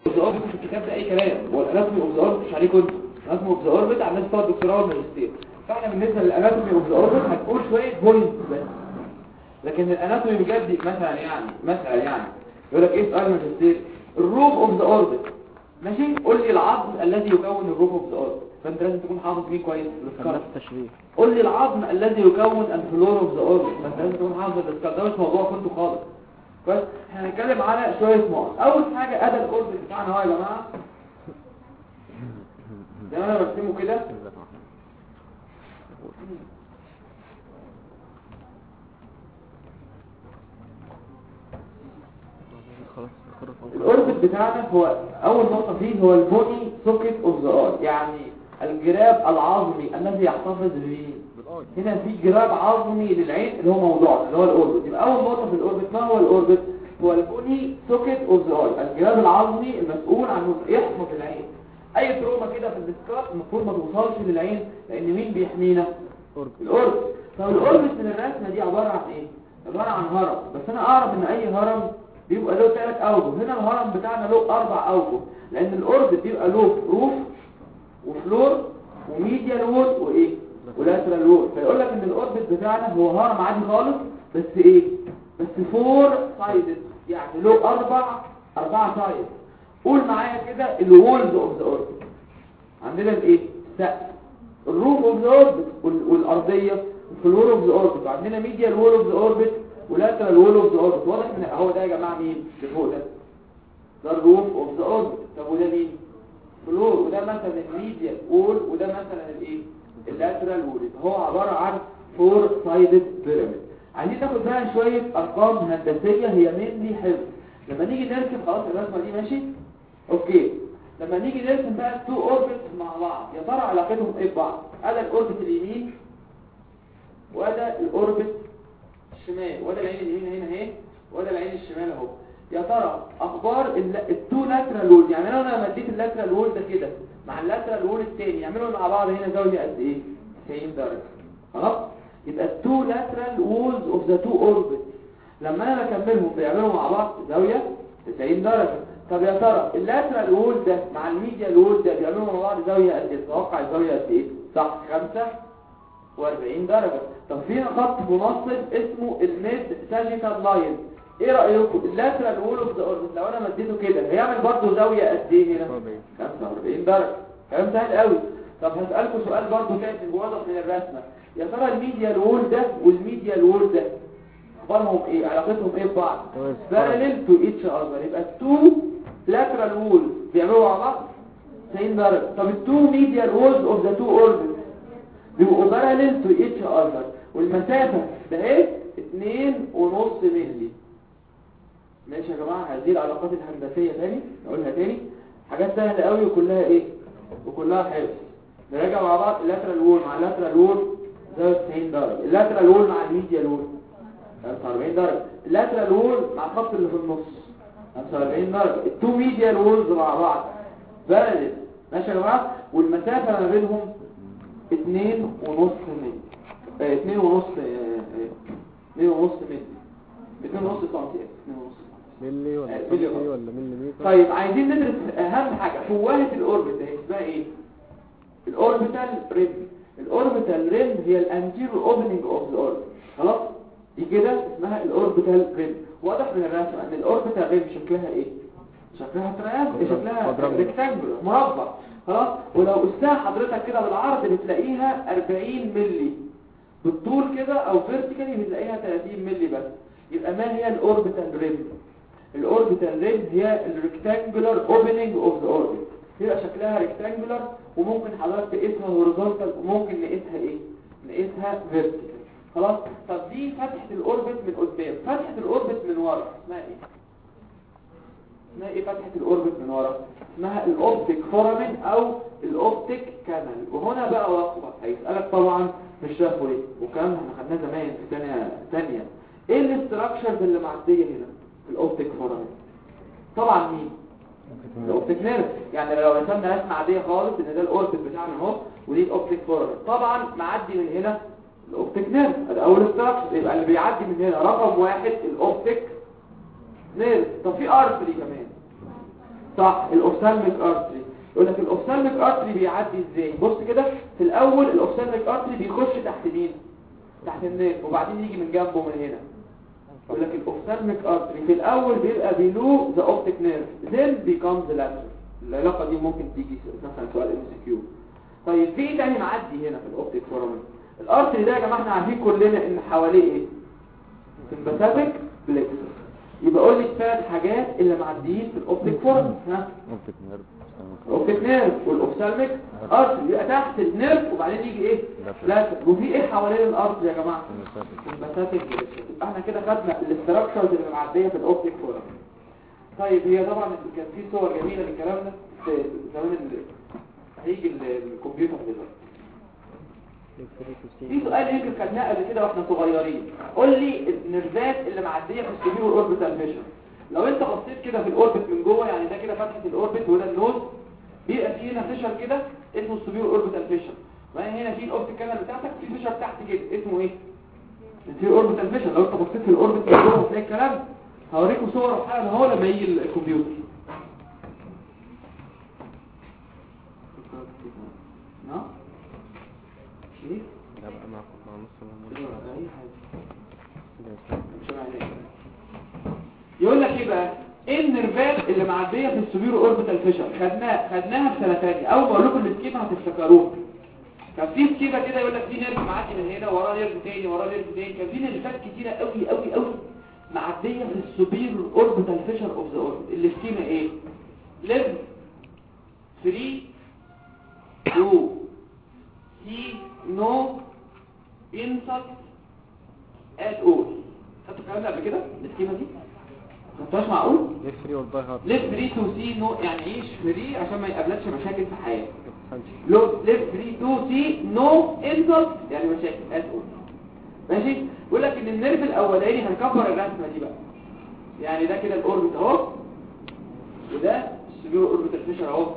اوف ذا اوربت في الكتاب ده اي كلام هو الاناتومي اوف ذا اوربت مش عليكم انتوا الاناتومي اوف ذا اوربت على الناس بتوع الدكتوراه والماجستير فاحنا بالنسبه للاناتومي اوف ذا اوربت هنقول شويه بوينتس بس لكن الاناتومي بجد مثلا يعني مثلا يعني يقول لك ايه سؤال ماجستير الروف اوف ذا اوربت ماشي قول لي العظم الذي يكون الروف اوف ذا اوربت فانت لازم تكون حافظ مين كويس السكار التشريح قول لي العظم الذي يكون الفلور اوف ذا اوربت فانت لازم تكون حافظ السكار ده مش موضوع كنت خالص كويس احنا هنتكلم على شويه نقط اول حاجه ادى الاوربت بتاعنا اهو يا جماعه زي ما انا برسمه كده خلاص خلاص الاوربت بتاعنا هو اول نقطه فيه هو البوني سوكيت اوف ذا اي يعني الجراب العظمي الذي يحتفظ به هنا في جراب عظمي للعين اللي هو موضوع اللي هو الاوربت يبقى اول نقطه في الاوربت ما هو الاوربت هو البوني سوكيت اوف ذا اي الجراب العظمي المسؤول عن يحفظ العين اي تروما كده في الديسكات المفروض ما توصلش للعين لان مين بيحمينا أوربت. الاوربت طب الاوربت من الرسمه دي عباره عن ايه عباره عن هرم بس انا اعرف ان اي هرم بيبقى له ثلاث اوجه هنا الهرم بتاعنا له اربع اوجه لان الاوربت بيبقى له روف وفلور وميديال وول وايه ولاترال وول فيقول لك ان الاوربت بتاعنا هو هرم عادي خالص بس ايه بس فور سايدد يعني له اربع اربع سايد قول معايا كده الوولز اوف ذا اوربت عندنا الايه السقف الروف اوف ذا اوربت والارضيه الفلور اوف ذا اوربت وعندنا ميديال وول اوف ذا اوربت ولاترال وول اوف ذا اوربت واضح ان هو ده يا جماعه مين اللي فوق ده ده الروف اوف ذا اوربت طب وده مين فلور وده مثلا الميديال وول وده مثلا الايه اللاترال وول هو عباره عن فور سايدد بيراميد عايزين ناخد بقى شويه ارقام هندسيه هي مينلي حفظ لما نيجي نرسم خلاص الرسمه دي ماشي اوكي لما نيجي نرسم بقى التو اوربت مع بعض يا ترى علاقتهم ايه ببعض ادي الاوربت اليمين وده الاوربت الشمال وده العين اليمين هنا اهي وده العين الشمال اهو يا ترى اخبار التو لاترال وول يعني انا لما اديت اللاترال وول ده كده مع اللاترال وول الثاني يعملوا مع بعض هنا زاويه قد ايه 90 درجه خلاص يبقى التو لاترال وولز اوف ذا تو اوربت لما انا بكملهم بيعملوا مع بعض زاويه 90 درجه طب يا ترى اللاترال وول ده مع الميديال وول ده بيعملوا مع بعض زاويه قد ايه تتوقع الزاويه قد ايه صح 45 درجه طب في خط منصب اسمه الميد ساجيتال لاين ايه رايكم اللاترال وول اوف ذا اوربت لو انا مديته كده هيعمل برضه زاويه قد ايه هنا 45 درجه كلام سهل قوي طب هسالكم سؤال برضه كان واضح من الرسمه يا ترى الميديال وول ده والميديال وول ده اخبارهم ايه علاقتهم ايه ببعض parallel to each other يبقى التو lateral وول بيعملوا مع بعض 90 درجه طب التو ميديال وولز اوف ذا تو اوربت بيبقوا parallel to each other والمسافه ده ايه 2 ونص مللي ماشي يا جماعه هذه العلاقات الهندسيه تاني نقولها تاني حاجات سهله قوي وكلها ايه وكلها حفظ نراجع مع بعض اللاترال وول مع اللاترال وول زاويه 90 درجه اللاترال وول مع الميديال وول 45 درجه اللاترال وول مع الخط اللي في النص 45 درجه التو ميديال وولز مع بعض بارلل ماشي يا جماعه والمسافه ما بينهم 2 ونص متر 2 ونص 2 ونص متر 2 ونص سم 2 ونص ملي ولا آه، سنتي ملي. ولا مليمتر طيب عايزين ندرس اهم حاجة فوهة الاوربت ده اسمها ايه الاوربيتال ريم الاوربيتال ريم هي الانتيرو اوبننج اوف ذا اوربت خلاص دي كده اسمها الاوربيتال ريم واضح من الرسمه ان الاوربيتال ريم شكلها ايه شكلها تريانجل شكلها كوادرانجل. ريكتانجل مربع خلاص ولو قستها حضرتك كده بالعرض بتلاقيها 40 مللي بالطول كده او فيرتيكالي بتلاقيها 30 مللي بس يبقى ما هي الاوربيتال ريم الاوربيتال ريم هي الريكتانجولار اوبننج اوف ذا اوربت هي شكلها ريكتانجولار وممكن حضرتك تقيسها هوريزونتال وممكن نقيسها ايه نقيسها فيرتيكال خلاص طب دي فتحه الاوربت من قدام فتحه الاوربت من ورا اسمها ايه اسمها ايه فتحه الاوربت من ورا اسمها الاوبتيك فورامين او الاوبتيك كانال وهنا بقى وقفه هيسالك طبعا مش شافوا ايه وكلام احنا خدناه زمان في ثانيه ثانيه ايه الاستراكشرز اللي معديه هنا في الاوبتيك فورامين طبعا مين الاوبتيك نيرف يعني لو رسمنا رسمه عاديه خالص ان ده الاوربت بتاعنا اهو ودي الاوبتيك فورامين طبعا معدي من هنا الاوبتيك نيرف ده اول استراكشر يبقى اللي بيعدي من هنا رقم واحد الاوبتيك نيرف طب في ارتري كمان صح الاوفثالميك ارتري يقول لك الاوفثالميك ارتري بيعدي ازاي بص كده في الاول الاوفثالميك ارتري بيخش تحت مين تحت النيرف وبعدين يجي من جنبه من هنا يقول لك الاوفثالميك ارتري في الاول بيبقى بيلو ذا اوبتيك نيرف then becomes the lateral العلاقه دي ممكن تيجي مثلا سؤال ام سي كيو طيب في ايه تاني معدي هنا في الاوبتيك فورامين الارتري ده يا جماعه احنا عارفين كلنا ان حواليه ايه سمباثيك بلكسس يبقى قول لي الثلاث حاجات اللي معديين في الاوبتيك فورامين ها اوبتيك نيرف الاوبتيك نيرف والاوفثالميك ارتري يبقى تحت النيرف وبعدين يجي ايه لاتر وفي ايه حوالين الارتري يا جماعه سمباثيك بلكسس يبقى احنا كده خدنا الاستراكشرز اللي معديه في الاوبتيك فورامين طيب هي طبعا كان في صور جميله للكلام ده في زمان ال- هيجي ال- الكمبيوتر دلوقتي في سؤال يمكن خدناه قبل كده واحنا صغيرين قول لي النرفات اللي معديه في السبيرو اوربيتال فيشن لو انت بصيت كده في الاوربت من جوه يعني ده كده فتحه الاوربت وده النوز بيبقى في هنا فيشر كده اسمه السبيرو اوربيتال فيشن وبعدين هنا في الاوبتيك كانال بتاعتك في فيشر تحت كده اسمه ايه السبيرو اوربيتال فيشن لو انت بصيت في الاوربت من جوه هتلاقي الكلام هوريكم صور وحاجه اهو لما يجي الكمبيوتر نعم ايه ده بقى مع مع نص اي حاجه مش معنى يقول لك ايه بقى ايه النرفات اللي معديه في السوبيرو اوربيتال فيشر خدناها خدناها في سنه ثانيه اول ما اقول لكم السكيما هتفتكروها كان في سكيما كده يقول لك في نيرف معدي من هنا وراه نيرف تاني وراه نيرف تاني كان في نيرفات كتيره قوي قوي قوي معديه في السوبيرو اوربيتال فيشر اوف ذا اوربت السكيما ايه ليف 3 2 سي نو انسلت ات اول خدتوا الكلام ده قبل كده السكيما دي ما خدتوهاش معقول ليه فري والباي هارد ليف فري تو سي نو يعني ايش فري عشان ما يقابلكش مشاكل في حياتك فهمتش لو ليف فري تو سي نو انسلت يعني مشاكل ات اول ماشي بيقول لك ان النيرف الاولاني هنكبر الرسمه دي بقى يعني ده كده الاوربت اهو وده السبيرو اوربيتال فيشر اهو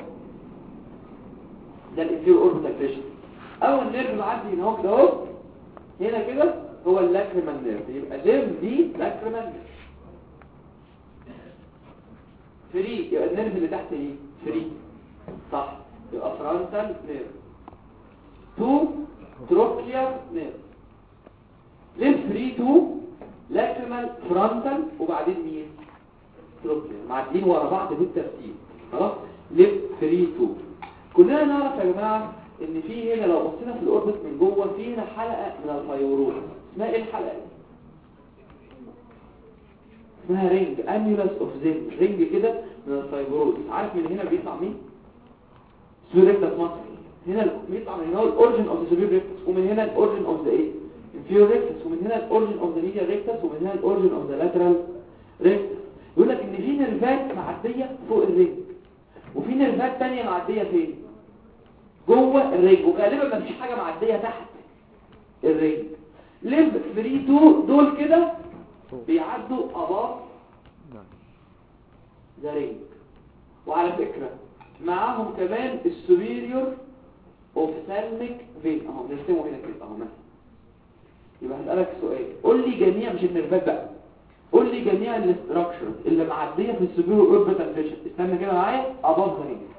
ده الانفيرو اوربيتال فيشر اول نيرف معدي هنا اهو كده اهو هنا كده هو اللاكريمال نيرف يبقى ليم دي لاكريمال نيرف فري يبقى النيرف اللي تحت ايه فري صح يبقى فرونتال نيرف تو تروكيال نيرف ليم فري تو لاكريمال فرونتال وبعدين مين تروكيال معدين ورا بعض بالترتيب خلاص ليم فري تو كلنا نعرف يا جماعه ان في هنا لو بصينا في الاوربت من جوه في هنا حلقه من الفيروس اسمها ايه الحلقه دي اسمها رينج انيولس اوف زين رينج كده من الفيبروز عارف من هنا بيطلع مين سوريكتس مصر هنا ال- بيطلع من هنا الاوريجن اوف ذا سوبر ريكتس ومن هنا الاوريجن اوف ذا ايه انفيريور ريكتس ومن هنا الاوريجن اوف ذا ميديال ريكتس ومن هنا الاوريجن اوف ذا لاترال ريكتس يقول لك ان في نيرفات معديه فوق الرينج وفي نيرفات تانية معديه فين جوه الرينج وغالبا ما فيش حاجه معديه تحت الرينج ليف 3 2 دول كده بيعدوا اباط نعم ذا رينج وعلى فكرة معاهم كمان السوبيريور اوفثالميك فين اهو نرسمه هنا كده اهو مثلا يبقى هسألك سؤال قول لي جميع مش النرفات بقى قول لي جميع الاستراكشرز اللي معدية في السوبيريور اوربيتال فيشن استنى كده معايا اباط ذا رينج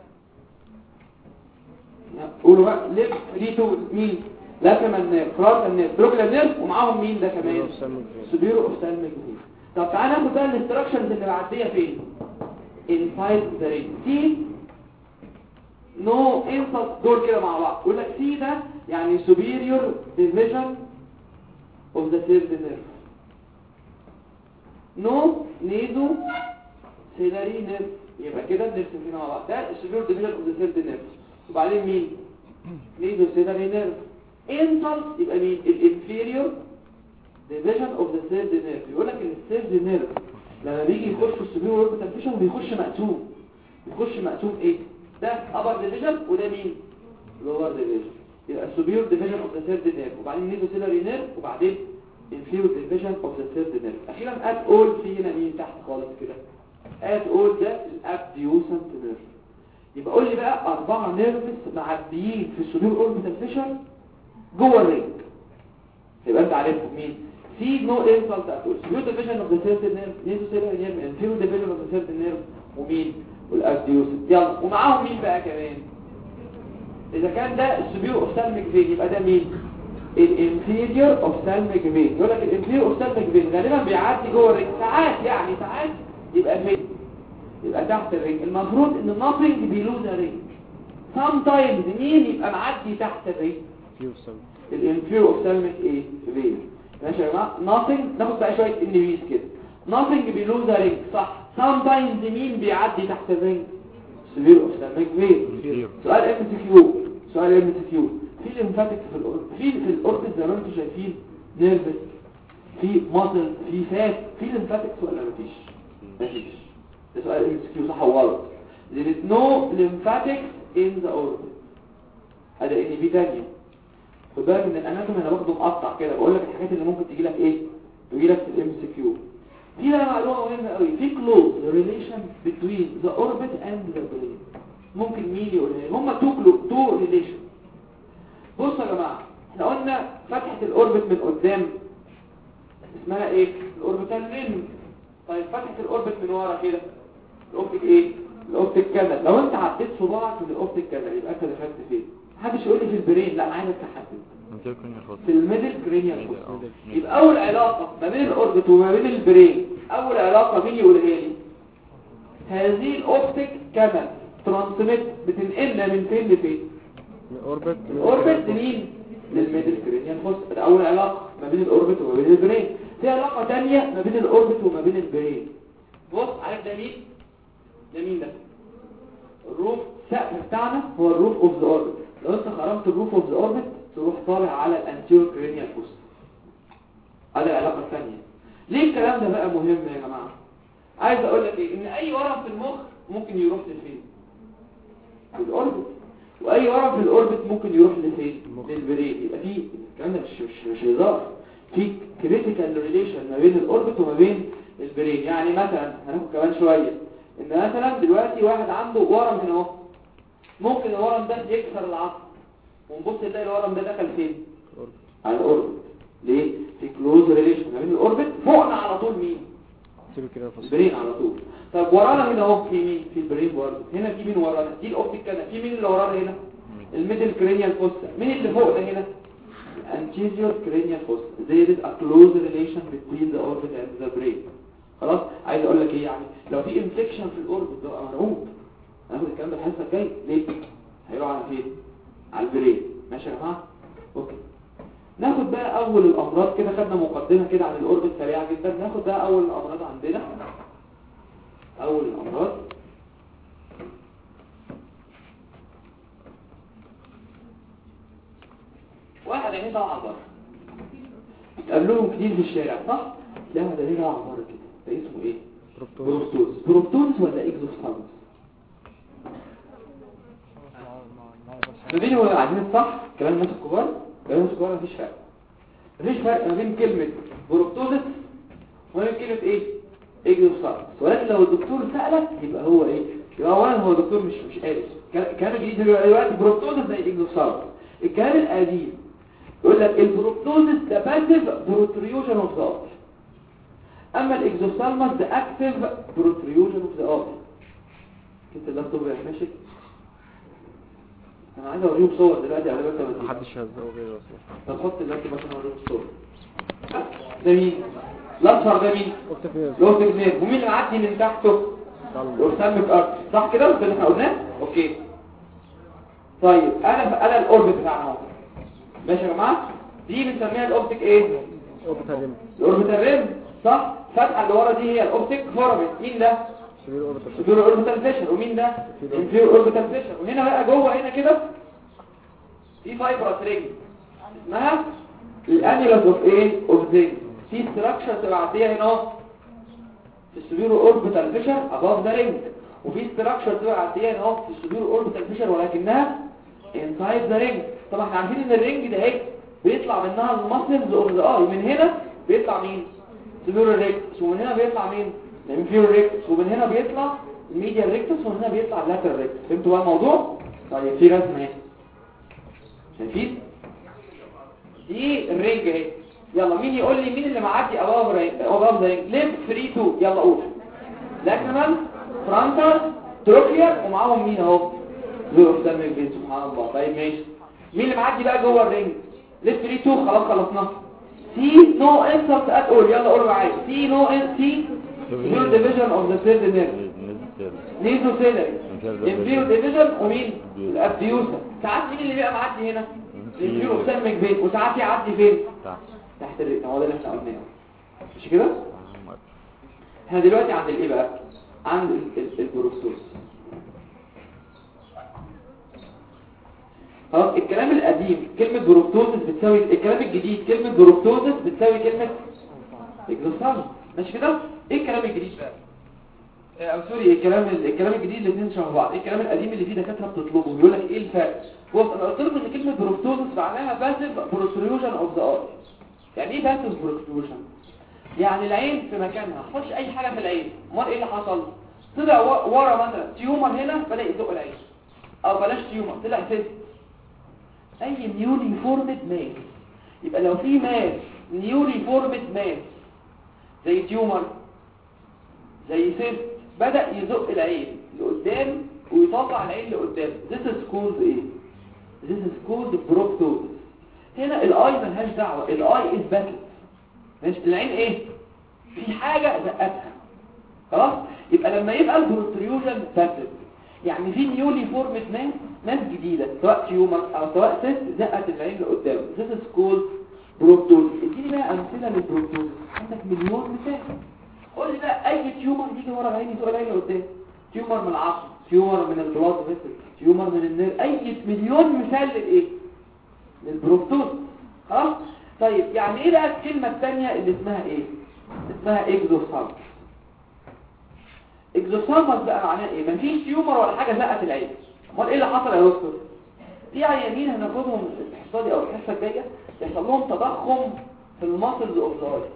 قولوا بقى ليف ريتو مين لاكريمال نيرف فرونتال نيرف بروكلال نيرف ومعاهم مين ده كمان سوبيرو اوفتالميك فين طب تعالى ناخد بقى الاستراكشرز اللي معديه فين انسايد ذا ريت سي نو انسلت دول كده مع بعض يقول لك سي ده يعني سوبيريور ديفيجن اوف ذا ثيرد نيرف نو نيزو سيلاري نيرف يبقى كده النيرف فينا مع بعض ده السوبيريور ديفيجن اوف ذا ثيرد نيرف وبعدين مين نيزو سيلاري نيرف انسلت يبقى مين الانفيريور division of the third nerve يقول لك ان الثيرد نيرف لما بيجي يخش في السوبيريور اوربيتال فيشن بيخش مقسوم بيخش مقسوم ايه ده upper division وده مين lower division يبقى السوبيريور division of the third nerve وبعدين ميزوسيلاري نيرف وبعدين inferior division of the third nerve اخيرا at all في هنا مين تحت خالص كده at all ده الابديوسنت نيرف يبقى قول لي بقى اربعه نيرفز معديين في السوبيريور اوربيتال فيشن جوه الرينج يبقى انت عارفهم مين سي نو انسلت اتول سبيوت ديفيجن اوف ذا ثيرد نيرف نيزو سيلر نيرف انفيرو ديفيجن اوف ذا ثيرد نيرف ومين والابديوسس يلا ومعاهم مين بقى كمان اذا كان ده السبيو اوفتالميك فين يبقى ده مين الانفيريور اوفتالميك فين يقول لك الانفيريور اوفتالميك فين غالبا بيعدي جوه الرجل ساعات يعني ساعات يبقى فين يبقى تحت الرجل المفروض ان nothing below the ring sometimes مين يبقى معدي تحت الرجل فيو سم الانفيريور اوفتالميك ايه فين ماشي يا جماعه nothing ناخد بقى شويه انبيز كده nothing below the ring صح sometimes مين بيعدي تحت الرينج severe اوفتالميك فين سؤال ام سي كيو سؤال ام سي كيو في ليمفاتيك في الاوربت في في الاوربت زي ما انتم شايفين نيرفس في ماسل في فات في ليمفاتيكس ولا مفيش مفيش ده سؤال ام سي كيو صح وغلط there is no lymphatics in the orbit هذا ان بي تانية خد بالك ان الاناتومي انا باخده مقطع كده بقول لك الحاجات اللي ممكن تجي لك ايه تجي لك في الام سي كيو في بقى معلومه مهمه قوي في كلوز ريليشن بين ذا اوربت اند ذا برين ممكن مين يقولها لي هما تو كلو تو ريليشن بصوا يا جماعه احنا قلنا فتحه الاوربت من قدام اسمها ايه الاوربيتال رينج طيب فتحه الاوربت من ورا كده الاوبتيك ايه الاوبتيك كانال لو انت عديت صباعك من الاوبتيك كانال يبقى انت دخلت فين محدش يقول لي في البرين لا انا عايزك تحدد في الميدل كرينيال فوسا يبقى اول علاقة ما بين الاوربت وما بين البرين اول علاقة مين يقولها لي هذه الاوبتيك كانال ترانسميت بتنقلنا من فين لفين اوربت الاوربت مين للميدل كرينيال فوسا ده اول علاقة ما بين الاوربت وما بين البرين في علاقة تانية ما بين الاوربت وما بين البرين بص عارف ده مين ده مين ده الروف السقف بتاعنا هو الروف اوف ذا اوربت لو انت خرمت الروف اوف ذا اوربت تروح طالع على الانتيرو كرينيال فوسا هذه العلاقة الثانية ليه الكلام ده بقى مهم يا جماعة عايز اقول لك ايه ان اي ورم في المخ ممكن يروح لفين في الاوربت واي ورم في الاوربت ممكن يروح لفين للبرين يبقى في الكلام ده مش مش مش هزار في كريتيكال ريليشن ما بين الاوربت وما بين البرين يعني مثلا هناخد كمان شويه ان مثلا دلوقتي واحد عنده ورم هنا اهو ممكن الورم ده يكسر العظم ونبص نلاقي الورم ده دخل فين على الاوربت ليه في كلوز ريليشن ما بين الاوربت فوقنا على طول مين سيبي كده الفصل البرين على طول طب ورانا هنا اهو في مين في البرين برضه هنا في مين ورانا دي الاوبتيك كده في مين اللي ورانا هنا الميدل كرينيال فوسا مين اللي فوق ده هنا anterior cranial fossa there is a close relation between the orbit and the brain خلاص عايز اقول لك ايه يعني لو في انفكشن في الاوربت ده أبقى مرعوب هناخد الكلام ده الحصه الجايه ليه هيروح على فين على البرين ماشي يا جماعه اوكي ناخد بقى اول الامراض كده خدنا مقدمه كده عن الاوربت سريعه جدا ناخد بقى اول الامراض عندنا اول الامراض واحد عينيه طالعه بره بتقابلوهم كتير في الشارع صح لا ده ليه طالعه بره كده ده اسمه ايه بروبتوز بروبتوز ولا اكزوسالمس ما بين هو عايزين الصح كلام الناس الكبار كلام الناس الكبار مفيش فرق مفيش فرق ما بين كلمة بروبتوزس وما بين كلمة ايه اكزوسالمس ولكن لو الدكتور سألك يبقى هو ايه يبقى اولا هو دكتور مش مش قارس الكلام الجديد دلوقتي بروبتوزس زي اكزوسالمس الكلام القديم يقول لك البروبتوزس ده باسيف بروتريوجن اوف ذا اما الاكزوسالمس ده اكتيف بروتريوجن اوف ذا اوف كنت اللابتوب يا ماشي انا عايز اوريهم صور دلوقتي على بالك ما محدش هزقه غيره اصلا طب حط اللابتوب عشان اوريهم الصور ده مين الاصفر ده مين قلت فين لوتك نير ومين اللي معدي من تحته الاورسامك ارك صح كده ده اللي احنا قلناه اوكي طيب انا انا الاوربت بتاعنا اهو ماشي يا جماعه دي بنسميها الاوبتيك ايه اوربت ريم الاوربيتال ريم صح الفتحه اللي ورا دي هي الاوبتيك فورمت مين ده سيبي اوربت سوبر اوربيتال فيشر ومين ده انفيرور اوربيتال فيشر وهنا بقى جوه هنا كده في فايبرس رينج اسمها الانيلاس اوف ايه اوف زنك في ستراكشر تبقى عاديه هنا اهو في السوبر اوربيتال فيشر اباف ذا رينج وفي ستراكشر تبقى عاديه هنا اهو في السوبر اوربيتال فيشر ولكنها انسايد ذا رينج طبعا احنا عارفين ان الرينج ده اهي بيطلع منها الماسلز اوف ذا اي من هنا بيطلع مين سوبر ريكتس ومن هنا بيطلع مين الانفيرور ريكتس ومن هنا بيطلع الميديال ريكتس ومن هنا بيطلع اللاترال ريكتس فهمتوا بقى الموضوع طيب في رسمه اهي شايفين دي الرينج اهي يلا مين يقول لي مين اللي معدي اباف رينج اباف ذا رينج ليف فري تو يلا قول لاكريمال فرونتال تروكيا ومعاهم مين اهو زور اوف دم بين سبحان الله طيب ماشي مين اللي معدي بقى جوه الرينج ليفت 3 2 خلاص خلصناه سي نو انسرت ات اول يلا قولوا معايا سي نو ان سي نيو ديفيجن اوف ذا ثيرد نيرف نيزو سيلري انفيرو ديفيجن ومين الابديوسا ساعات مين اللي بيبقى معدي هنا الانفيرو اوف دم بين وساعات يعدي فين تحت الرئه هو ده اللي احنا قلناه مش كده احنا دلوقتي عند الايه بقى عند ال- ال- البروستوس خلاص الكلام القديم كلمة بروكتوزس بتساوي الكلام الجديد كلمة بروكتوزس بتساوي كلمة اكزوسام ماشي كده ايه الكلام الجديد بقى آه، او سوري الكلام الكلام الجديد الاثنين شبه بعض ايه الكلام القديم اللي فيه دكاتره بتطلبه بيقول لك ايه الفرق بص انا قلت لكم ان كلمه بروكتوزس معناها باسيف بروتروجن اوف ذا اي يعني ايه باسيف بروتروجن يعني العين في مكانها ما حصلش اي حاجه في العين امال ايه اللي حصل طلع و- ورا مثلا تيومر هنا بدا يزق العين او بلاش تيومر طلع سيست اي نيولي فورمد ماس يبقى لو في ماس نيولي فورمد ماس زي تيومر زي سيست بدأ يزق العين لقدام ويطلع العين لقدام this is called ايه this is called proptosis هنا الاي ملهاش دعوة الاي is battle مش العين ايه في حاجة زقتها خلاص يبقى لما يبقى البروتريوجن باتل يعني في نيولي فورمت ناس ناس جديدة سواء تيومر او سواء سيست زقت العين لقدام this is called proptosis اديني بقى امثلة للبروتوزس عندك مليون مثال قول لي بقى اي تيومر يجي ورا العين يزق العين لقدام تيومر من العصب تيومر من البلاد فيسل تيومر من النير اي مليون مثال للايه للبروتوز خلاص طيب يعني ايه بقى الكلمة الثانية اللي اسمها ايه اسمها اكزوسالمس اكزوسالمس بقى معناها ايه مفيش تيومر ولا حاجة زقت العين امال ايه اللي حصل يا دكتور في عيانين هناخدهم الحصه دي او الحصه الجايه يحصل لهم تضخم في الماسلز اوف ذا اي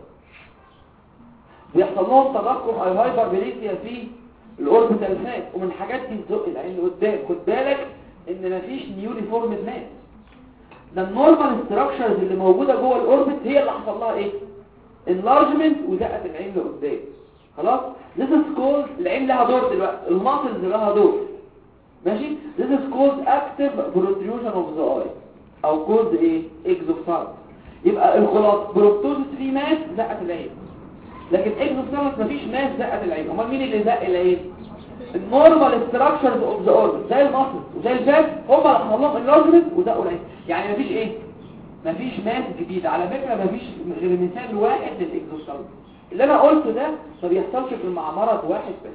بيحصل لهم تضخم او هايبربليسيا في الاوربيتال فات ومن الحاجات دي تزق العين لقدام خد بالك ان مفيش نيونيفورم ماس ده النورمال ستراكشرز اللي موجوده جوه الاوربت هي اللي حصل لها ايه انلارجمنت وزقت العين لقدام خلاص this is called العين لها دور دلوقتي الماسلز لها دور ماشي this is called active protrusion of the eye او called ايه exophthalmos يبقى الخلاص بروتوزس في ماس زقت العين لكن exophthalmos مفيش ماس زقت العين امال مين اللي زق العين النورمال ستراكشرز اوف ذا اوربت زي الماسل وزي الفات هم اللي حصل لهم انلارجمنت وزقوا العين يعني مفيش ايه مفيش ماس جديد على فكره مفيش غير مثال واحد للاكزوثالموس اللي انا قلته ده ما بيحصلش في المعمره واحد بس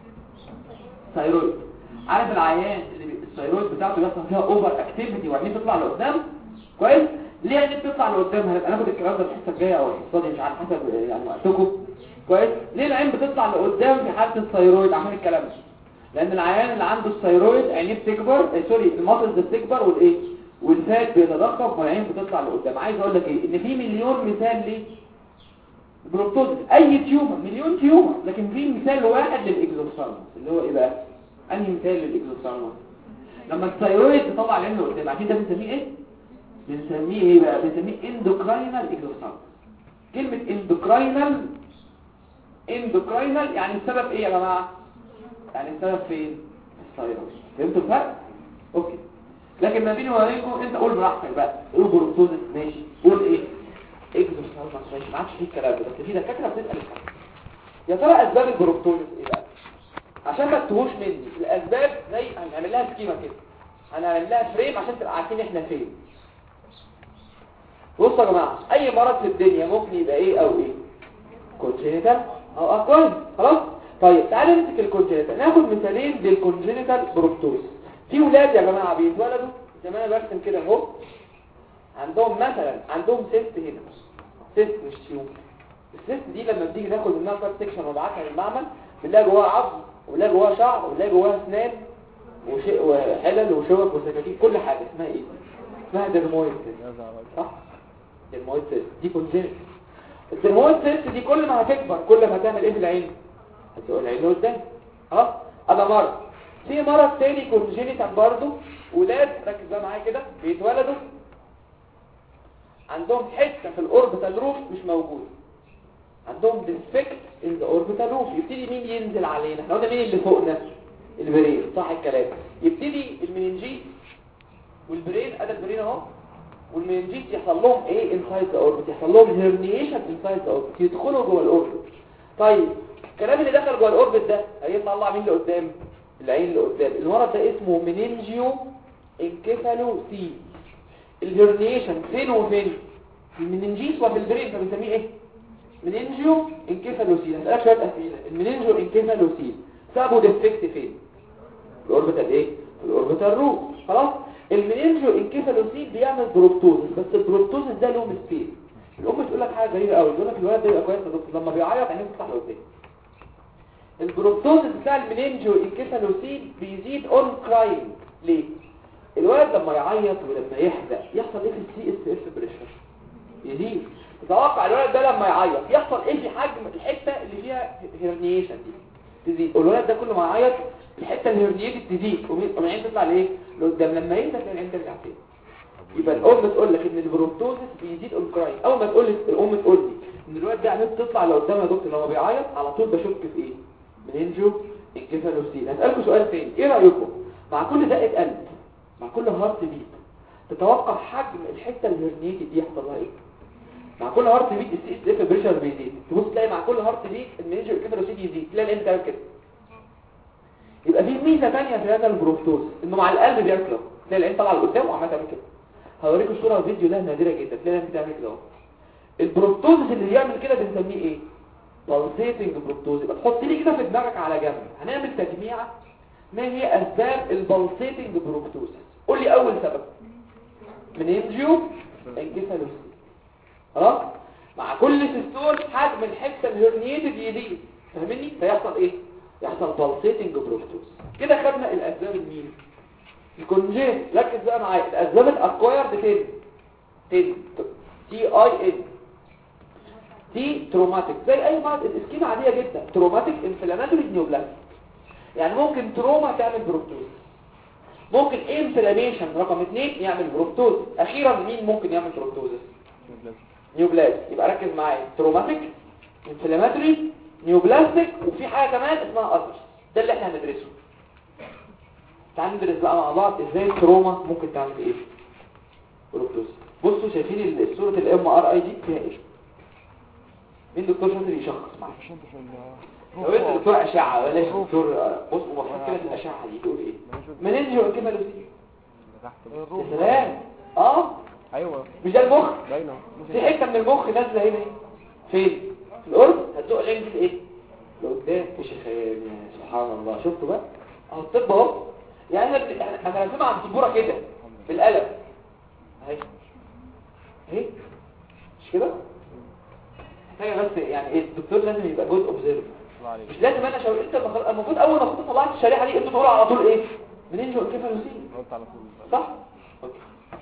ثايرويد عارف العيان اللي بي- الثايرويد بتاعته بيحصل فيها اوفر اكتيفيتي وعينيه بتطلع لقدام كويس ليه عينيه بتطلع لقدام هنبقى ناخد الكلام ده الحصه الجايه او الحصه دي مش عارف حسب يعني وقتكم كويس ليه العين بتطلع لقدام في حاله الثايرويد عشان الكلام ده لان العيان اللي عنده الثايرويد عينيه بتكبر آه سوري الماسلز بتكبر والايه والفات بيتضخم والعين بتطلع لقدام عايز اقول لك ايه ان في مليون مثال ليه بروتوزيس اي تيومر مليون تيومر لكن في مثال واحد للاكزوثالموس اللي هو ايه بقى انهي مثال للاكزوثالموس لما الثايرويد تطلع العين لقدام عارفين ده بنسميه ايه بنسميه ايه بقى بنسميه اندوكراينال اكزوثالموس كلمه اندوكراينال اندوكراينال يعني السبب ايه يا جماعه يعني السبب فين الثايرويد فهمتوا الفرق اوكي لكن ما بيني وبينكم انت قول براحتك بقى قول بروتوزيس ماشي قول ايه اكزوثالموس ماشي ما عادش فيه الكلام ده بس في دكاتره بتسال الكلام يا ترى اسباب البروتوزيس ايه بقى عشان ما تتوهوش مني الاسباب زي هنعمل لها سكيما كده هنعمل لها فريم عشان تبقى عارفين احنا فين بصوا يا جماعه اي مرض في الدنيا ممكن يبقى ايه او ايه كونجينيتال او اكوين خلاص طيب تعالوا نمسك الكونجينيتال ناخد مثالين للكونجينيتال بروتوز في ولاد يا جماعه بيتولدوا زي ما انا برسم كده اهو عندهم مثلا عندهم سيست هنا سيست مش تيوب السيست دي لما بتيجي ناخد منها كات سيكشن ونبعتها للمعمل بنلاقي جواها عظم ونلاقي جواها شعر ونلاقي جواها اسنان وشيء وحلل وشوك وسكاكين كل حاجه اسمها ايه اسمها درمويد صح درمويد سيست دي كونجينيتال الدرمويد سيست دي كل ما هتكبر كل ما هتعمل ايه في العين هتقول العين قدام خلاص انا مرض في مرض تاني كونجينيتال برضه ولاد ركز بقى معايا كده بيتولدوا عندهم حته في الاوربيتال روف مش موجوده عندهم ديفكت ان ذا اوربيتال روف يبتدي مين ينزل علينا احنا قلنا مين اللي فوقنا البرين صح الكلام يبتدي المننجيت والبرين ادي البرين اهو والمننجيت يحصل لهم ايه انسايد ذا اوربت يحصل لهم هيرنيشن انسايد ذا اوربت يدخلوا جوه الاوربت طيب الكلام اللي دخل جوه الاوربت ده هيطلع مين لقدام العين اللي قدام المرض ده اسمه مننجيو انكفالوسي الهيرنيشن فين وفين في المننجيت وفي البرين فبنسميه ايه مننجيو انكفالوسي هسألك شويه اسئله المننجيو انكفالوسي سببه ديفكت فين الاوربيتال ايه الاوربيتال روت خلاص المننجيو انكفالوسي بيعمل بروبتوزس بس البروبتوزس ده له سبيس الام تقول لك حاجه غريبه قوي تقول لك الولد ده يبقى كويس يا دكتور لما بيعيط عينيه بتفتح لقدام البروبتوزس بتاع المننجيو انكفالوسي بيزيد اون كرايم ليه الولد لما يعيط ولما يحزق يحصل ايه في السي اس اف بريشر يزيد تتوقع الولد ده لما يعيط يحصل ايه في حجم الحته اللي فيها هيرنيشن دي تزيد والولد ده كل ما يعيط الحته الهيرنيتد تزيد والعين تطلع لايه لقدام لما يهدى تلاقي العين ترجع تاني يبقى الام تقول لك ان البروتوزس بيزيد اون كرايم اول ما تقول لك الام تقول لي ان الولد ده عينيه تطلع لقدام يا دكتور لما بيعيط على طول بشك في ايه مننجو انكفالوسين هسألكم سؤال تاني ايه رأيكم مع كل دقة قلب مع كل هارت بيت تتوقع حجم الحتة الهرنيتي دي يحصل لها ايه مع كل هارت بيت السي اس اف بريشر بيزيد تبص تلاقي مع كل هارت بيت المننجو انكفالوسين يزيد تلاقي الام تعمل كده يبقى في ميزة تانية في هذا البروفتوز انه مع القلب بيركب تلاقي العين طالعه لقدام وعماله تعمل كده هوريكم صورة وفيديو ده نادرة جدا تلاقي العين بتعمل كده اهو البروفتوز اللي بيعمل كده بنسميه ايه pulsating بروتوز يبقى تحط لي كده في دماغك على جنب هنعمل تجميعة ما هي اسباب البلسيتنج بروتوز قول لي اول سبب من انجيو انكفالوسي خلاص مع كل سيستول حجم الحته الهرنيتد يزيد فاهمني فيحصل ايه يحصل pulsating بروتوز كده خدنا الاسباب المين الكونجين ركز بقى معايا الاسباب الاكوايرد 10 10 تي اي ان دي تروماتيك زي اي مرض الاسكيمة عادية جدا تروماتيك انفلاماتوري نيوبلاست يعني ممكن تروما تعمل بروبتوز ممكن انفلاميشن رقم اثنين يعمل بروبتوز اخيرا مين ممكن يعمل بروبتوز نيوبلاست يبقى ركز معايا تروماتيك انفلاماتوري نيوبلاستيك وفي حاجة كمان اسمها اذر ده اللي احنا هندرسه تعال ندرس بقى مع بعض ازاي التروما ممكن تعمل ايه بروبتوز بصوا شايفين صورة الام ار اي دي فيها ايه مين دكتور شاطر يشخص معاك لو انت دكتور اشعه ولا دكتور بص ومفروض كده الاشعه دي تقول ايه مننجو انكفالوسي يا سلام اه ايوه مش ده المخ باينه في حته من المخ نازله هنا ايه؟ فين في القرب هتزق العين دي ايه لقدام في شخيان سبحان الله شفتوا بقى اهو الطب اهو يعني احنا بن- احنا هنرسمها على السبوره كده بالقلم اهي اهي مش كده حاجه بس يعني ايه الدكتور لازم يبقى جزء اوبزيرف مش لازم انا شاور انت المخ- المفروض اول ما كنت طلعت الشريحه دي انتوا تقولوا على طول ايه منين جو انكفالوسين قلت على طول صح أوكي.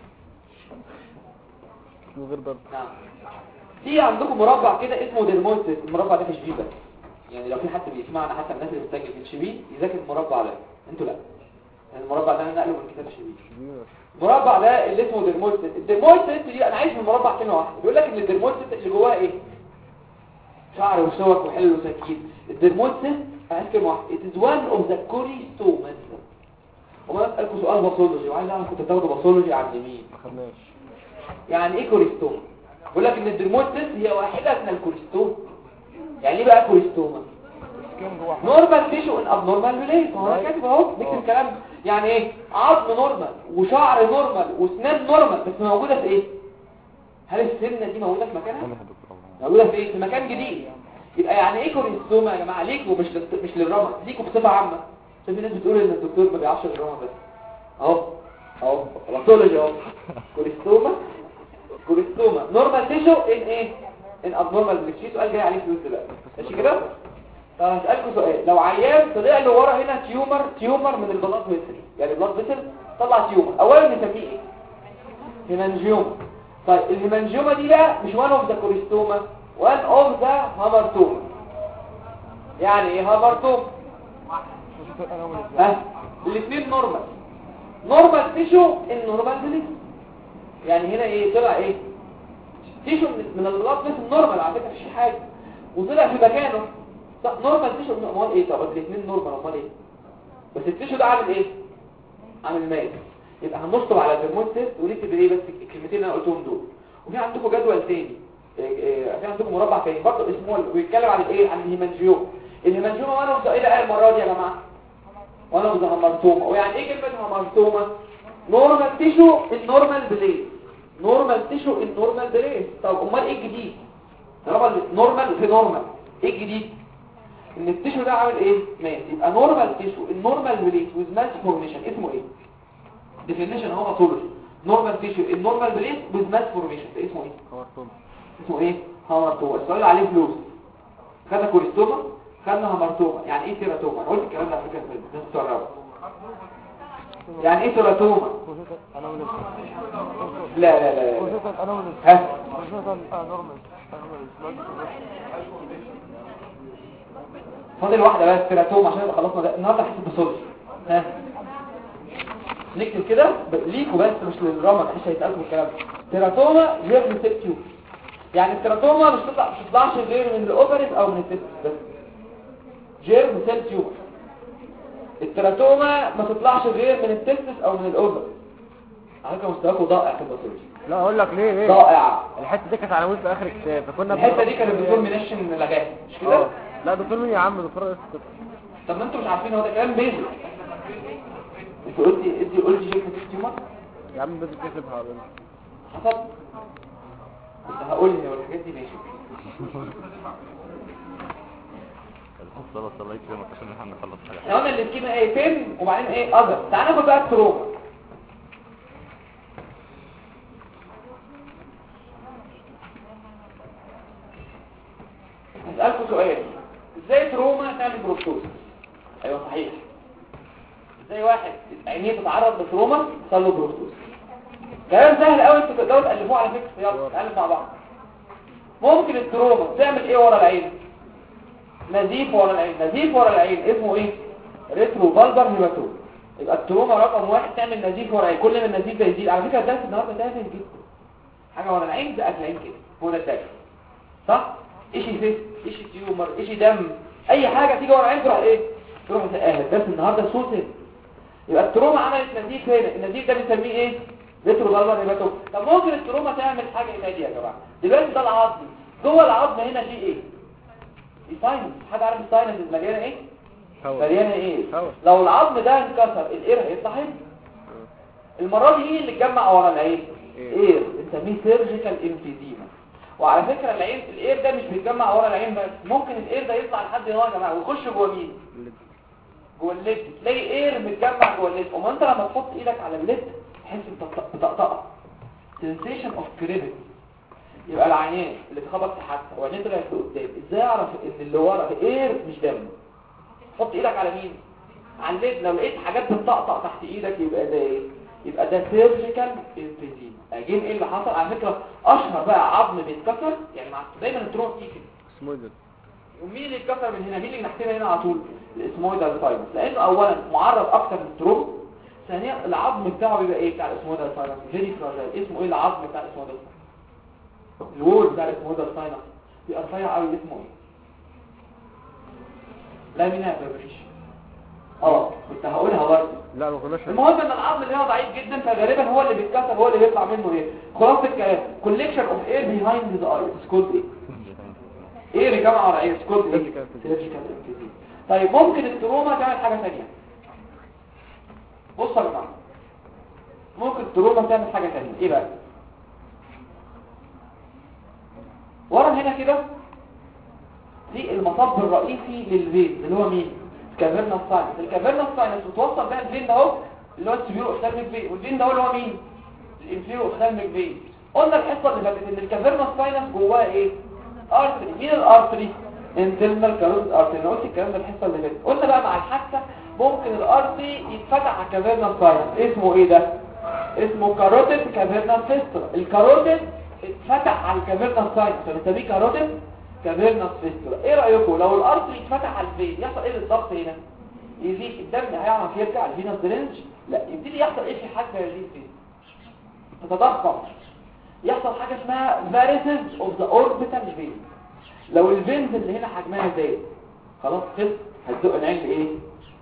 من غير ضرب نعم في عندكم مربع كده اسمه ديرمويتس المربع ده في شبيبه يعني لو في حد بيسمعنا حتى الناس اللي بتسجل في الشبيه يذاكر المربع ده انتوا لا يعني المربع ده انا نقله من كتاب الشبيه المربع ده اللي اسمه ديرمويتس الديرمويتس دي انا عايز في المربع كلمه واحده بيقول لك ان الديرمويتس اللي جواها ايه شعر وسوك وحل وسكين الديرمويتس عايز كلمه واحده it is one of the choristomas وما اسالكم سؤال باثولوجي وعايز اعرف كنت بتاخدوا باثولوجي عند مين ما خدناش يعني ايه كوريستوما بيقول لك ان الدرموتس هي واحدة من الكوريستوما يعني ايه بقى كوريستوما كام جوه نورمال تيشو ان ابنورمال بليت هو انا كاتب اهو نكتب الكلام ده. يعني ايه عظم نورمال وشعر نورمال واسنان نورمال بس موجوده في ايه هل السنه دي موجوده في مكانها موجوده في ايه في مكان جديد يبقى يعني ايه كوريستوما يا جماعه ليكوا مش للط- مش للرمى ليكوا بصفه عامه عشان في ناس بتقول ان الدكتور ما بيعرفش الرمى بس اهو اهو باثولوجي اهو كوريستوما كوريستوما نورمال تيشو ان ايه ان ابنورمال بليت في سؤال جاي عليه فلوس دلوقتي ماشي كده طب هسألكوا سؤال لو عيان طلع له ورا هنا تيومر تيومر من البلاد فيسل يعني البلاد فيسل طلع تيومر اولا نسميه ايه هيمانجيوما طيب الهيمانجيوما دي بقى مش وان اوف ذا كوريستوما وان اوف ذا هامرتوما يعني ايه هامرتوما انا اول ازاي ها الاثنين نورمال نورمال تيشو ان نورمال بليت يعني هنا ايه طلع ايه تيشو من من البلاد فيسل نورمال على فكره مفيش حاجه وطلع في مكانه طب نورمال تيشو امال ايه طب الاثنين نورمال امال ايه بس التيشو ده عامل ايه عامل ماس يبقى هنصب على الدرمويد تيست ونكتب ايه بس الكلمتين اللي انا قلتهم دول وفي عندكم جدول تاني إيه إيه، في عندكم مربع تاني برضه اسمه بيتكلم عن الايه عن الهيمانجيوم الهيمانجيوم وانا مش ايه بقى المره دي يا جماعه وانا مش همرتومه ويعني ايه كلمه همرتومه نورمال تيشو النورمال بليد نورمال تيشو النورمال بليد طب امال ايه الجديد طالما نورمال في نورمال ايه الجديد ان التيشو ده عامل ايه ماس يبقى نورمال تيشو النورمال بليد ويز ماس فورميشن اسمه ايه ديفينيشن هو باثولوجي نورمال تيشو النورمال بليد ويز ماس فورميشن ده اسمه ايه هو الصوم اسمه ايه هامرتوما السؤال عليه فلوس خدنا كوليستوما خدنا هامرتوما يعني ايه تيراتوما انا قلت الكلام ده على فكره في الناس بتوع الرابع يعني ايه تيراتوما انا ولد لا لا لا, لا. خصوصا انا ولد ها خصوصا انا نورمال فاضل واحده بس تيراتوما عشان يبقى خلصنا ده النهارده حته بصوت ها نكتب كده ب- ليكوا بس مش للرمى مش هيتقالوا الكلام ده. تيراتوما جيرم تيوب يعني التيراتوما مش تطلع مش تطلعش غير من الاوفرز او من التست بس جيرم سيل تيوب التيراتوما ما تطلعش غير من التستس او من الاوفر على فكره مستواكم ضائع في الباثولوجي لا اقول لك ليه ليه ضائع الحته دي كانت عناوين في اخر الكتاب فكنا الحته دي كان الدكتور منشن لغاها مش كده اه لا دكتور مين يا عم دكتور رئيس القسم. طب ما انتوا مش عارفين هو ده كلام بيزك انت قلتي انت قلتي شيء في التيومر يا عم بس كتب هقول حصل كنت هقول لي والحاجات دي ماشي الحصة بس الله يكرمك عشان احنا نخلص حاجة احنا قلنا الاسكيما ايه فين وبعدين ايه اذر تعال ناخد بقى التروما هسألكوا سؤال ازاي تروما تعمل بروكتوز ايوه صحيح ازاي واحد عينيه تتعرض لتروما يحصل له بروكتوز كلام سهل قوي انتوا تقدروا تألفوه على فكرة يلا نألف مع بعض ممكن التروما تعمل ايه ورا العين نزيف ورا العين نزيف ورا العين اسمه ايه ريترو فالبر هيماتوم يبقى التروما رقم واحد تعمل نزيف ورا العين كل ما النزيف ده يزيد على فكره الدرس النهارده تافه جدا حاجه ورا العين ده العين كده هو ده الدرس صح ايشي فيس ايشي تيومر ايشي دم اي حاجه تيجي ورا العين تروح ايه تروح تقاهل الدرس النهارده صوت هنا. يبقى التروما عملت نزيف هنا النزيف ده بنسميه ايه ريترو فالبر هيماتوم طب ممكن التروما تعمل حاجه تانية يا جماعه دلوقتي ده العظم جوه العظم هنا في ايه الساينس حد عارف الساينس مليانه ايه هوا مليانه ايه هوا. لو العظم ده انكسر الاير هيطلع هنا المره دي مين اللي اتجمع ورا العين إيه. اير بنسميه سيرجيكال امفيزيما وعلى فكره العين الاير ده مش بيتجمع ورا العين بس ممكن الاير ده يطلع لحد هنا يا جماعه ويخش جوه مين جوه الليد تلاقي اير متجمع جوه الليد وما انت لما تحط ايدك على الليد تحس بتطق- بطقطقه sensation of craving يبقى العيان اللي اتخبط في حادثه وعينيه طلعت لقدام ازاي اعرف ان اللي ورا اير مش دم حط ايدك على مين على الليد لو لقيت حاجات بتطقطق تحت ايدك يبقى ده ايه يبقى ده سيرجيكال امفيزيما اجين ايه اللي حصل على فكره اشهر بقى عظم بيتكسر يعني مع دايما التروما بتيجي كده اسمه ايه ده ومين اللي اتكسر من هنا مين اللي نحتمل هنا على طول الاسمويدال فايبرز لانه اولا معرض اكتر للتروما ثانيا العظم بتاعه بيبقى ايه بتاع الاسمويدال فايبرز فيري فراجايل اسمه ايه العظم بتاع الاسمويدال الوول بتاع الاسمويدال فايبرز بيبقى رفيع قوي اسمه ايه لامينا فابريش اه كنت هقولها برضه لا ما كناش المهم ان العظم اللي هو ضعيف جدا فغالبا هو اللي بيتكسر هو اللي بيطلع منه ايه خلاصه الكلام collection of air behind the eye it's called ايه ايه اللي جمع ورا ايه it's called ايه Surgical emphysema. surgical emphysema. طيب ممكن التروما تعمل حاجه ثانيه بص يا جماعه ممكن التروما تعمل حاجه ثانيه ايه بقى ورا هنا كده دي المصب الرئيسي للفين اللي هو مين كافيرنا ساينس الكافيرنا ساينس بتوصل بقى الفين ده اهو اللي هو السبيرو اوفتالميك فين والفين ده هو اللي هو مين الانفيرو اوفتالميك فين قلنا الحصه اللي فاتت ان الكافيرنا ساينس جواه ايه ارتري مين الارتري انترنال كاروتيد ارتري انا قلت الكلام ده الحصه اللي فاتت قلنا بقى مع الحادثه ممكن الارتري يتفتح على الكافيرنا ساينس اسمه ايه ده اسمه كاروتيد كافيرنا فيسترا الكاروتيد اتفتح على الكافيرنا ساينس فبنسميه كاروتيد كافيرنا فيسترا ايه رايكم لو الارتري اتفتح على الفين يحصل ايه بالظبط هنا يزيد الدم هيعرف يرجع الفينس درينج لا يبتدي يحصل ايه في حجم هذه الفين تتضخم يحصل حاجه اسمها varices of the orbital vein لو الفينز اللي هنا حجمها زاد خلاص خف هتزق العين لايه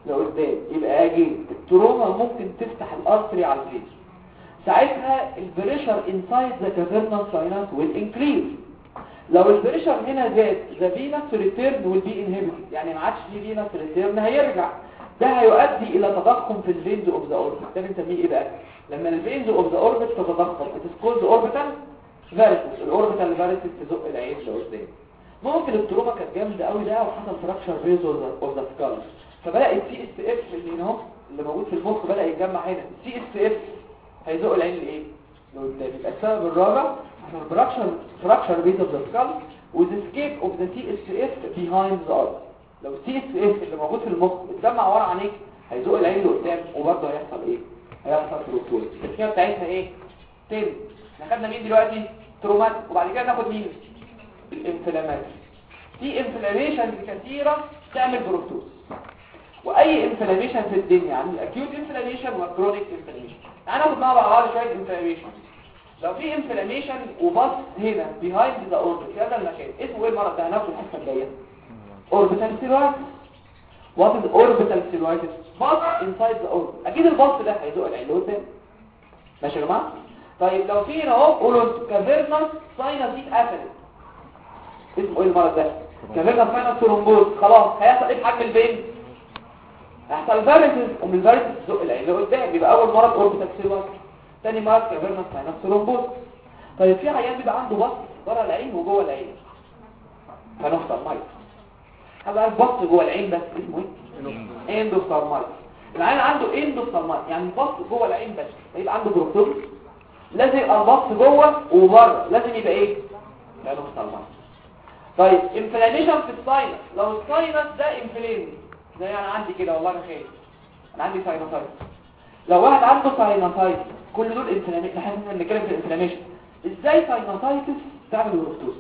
لقدام يبقى اجين التروما ممكن تفتح الارتري على الفيس ساعتها البريشر انسايد ذا كافيرنال ساينس ويل انكريز لو البريشر هنا زاد ذا فينس ريتيرن ويل بي انهبيتد يعني ما عادش في فينس ريتيرن هيرجع ده هيؤدي الى تضخم في الفينز اوف ذا اوربت ده بنسميه ايه بقى لما الفينز اوف ذا اوربت تتضخم بتسكولز اوربيتال فاريسس الاوربيتال فاريسس تزق العين لقدام ممكن التروما كانت جامده قوي ده وحصل فراكشر فيز اوف ذا سكال فبدا السي اس اف اللي هنا اهو اللي موجود في المخ بدا يتجمع هنا السي اس اف هيزق العين لايه لقدام يبقى السبب الرابع عشان فراكشر فراكشر فيز اوف ذا سكال with escape of the CSF behind the eye لو السي اس اف اللي موجود في المخ اتجمع ورا عينيك هيزق العين لقدام وبرضه هيحصل ايه هيحصل فلوكتوز التسميه بتاعتها ايه تاني احنا خدنا مين دلوقتي ترومات وبعد كده ناخد مين الانفلامات في انفلاميشن كثيره تعمل بروتوز واي انفلاميشن في الدنيا يعني الاكيوت انفلاميشن والكرونيك انفلاميشن تعالى ناخد مع بعض شويه انفلاميشن لو في انفلاميشن وبص هنا بيهايند ذا اوربت في هذا المكان اسمه ايه المرض ده هناخده الحصه الجايه اوربيتال سيلولايتس وات از اوربيتال سيلولايتس بص انسايد ذا اوربت اكيد البص ده هيزق العين لقدام ماشي يا جماعه طيب لو في هنا اهو قولوا كافيرنس ساينسيت قفلت اسمه ايه المرض ده كافيرنس ساينس ترومبوز خلاص هيحصل ايه في حجم البين هيحصل فاريسز ومن الفاريسز تزق العين لقدام يبقى اول مرض اوربيتال سيلولايتس تاني مرض كافيرنس ساينس ترومبوز طيب في عيان بيبقى عنده بص بره العين وجوه العين هنفطر مايك هذا البص جوه العين بس اسمه ايه اندوستارمايت العين عنده اندوستارمايت يعني البص جوه العين بس هيبقى عنده بروتوز لازم يبقى البص جوه وبره لازم يبقى ايه اندوستارمايت طيب انفلاميشن في الساينس لو الساينس ده انفلام زي انا عندي كده والله انا خايف انا عندي ساينوسايتس لو واحد عنده ساينوسايتس كل دول انفلاميشن احنا بنتكلم في الانفلاميشن ازاي ساينوسايتس تعمل بروتوز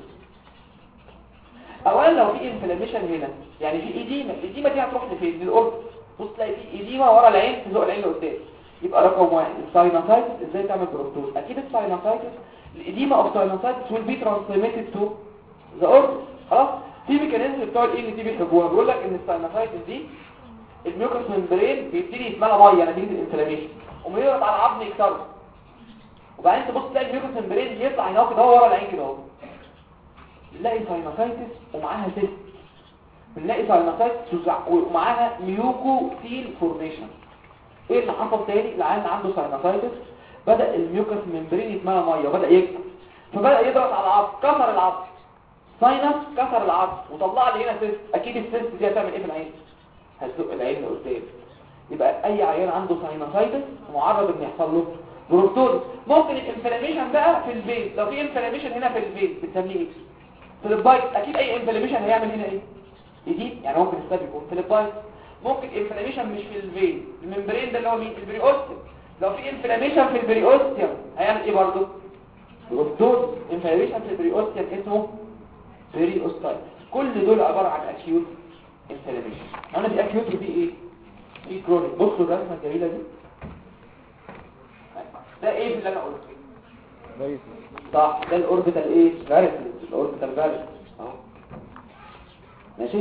اولا لو في انفلاميشن هنا يعني في ايديما الايديما دي هتروح لفين للقرب بص تلاقي في ايديما ورا العين تزق العين لقدام يبقى رقم واحد الساينوسايتس ازاي تعمل بروتوز اكيد الساينوسايتس الايديما اوف ساينوسايتس will be transmitted to the organ خلاص في ميكانيزم بتوع الاي ان تي بيحبوها بيقول لك ان الساينوسايتس دي الميوكس ممبرين بيبتدي يتملى ميه نتيجه الانفلاميشن وما يضغط على العظم يكسره وبعدين تبص تلاقي الميوكس ممبرين يطلع هنا كده ورا العين كده اهو بنلاقي ساينوسايتس ومعاها سيست بنلاقي ساينوسايتس ومعاها ميوكو سيل فورميشن ايه اللي حصل تاني العيان عنده ساينوسايتس بدا الميوكس ممبرين يتملى ميه وبدا يكبر فبدا يضغط على العظم كسر العظم ساينس كسر العظم وطلع لي هنا سيست اكيد السيست دي هتعمل ايه في العين هتزق العين لقدام يبقى اي عيان عنده ساينوسايتس معرض ان يحصل له بروتوز ممكن الانفلاميشن بقى في البيت لو في انفلاميشن هنا في البيت بنسميه ايه فليبايت اكيد اي انفلاميشن هيعمل هنا ايه جديد يعني ممكن السبب يكون فليبايت ممكن انفلاميشن مش في الفين الممبرين ده اللي هو مين البريوستيوم لو في انفلاميشن في البريوستيوم هيعمل ايه برضه بروتوز انفلاميشن في البريوستيوم اسمه بريوستايت كل دول عباره عن اكيوت انفلاميشن انا في اكيوت ودي ايه في كرونيك بصوا الرسمه الجميله دي ده ايه اللي انا قلته كويس صح ده الاوربيتال ايه فارس الاوربيتال فارس اهو ماشي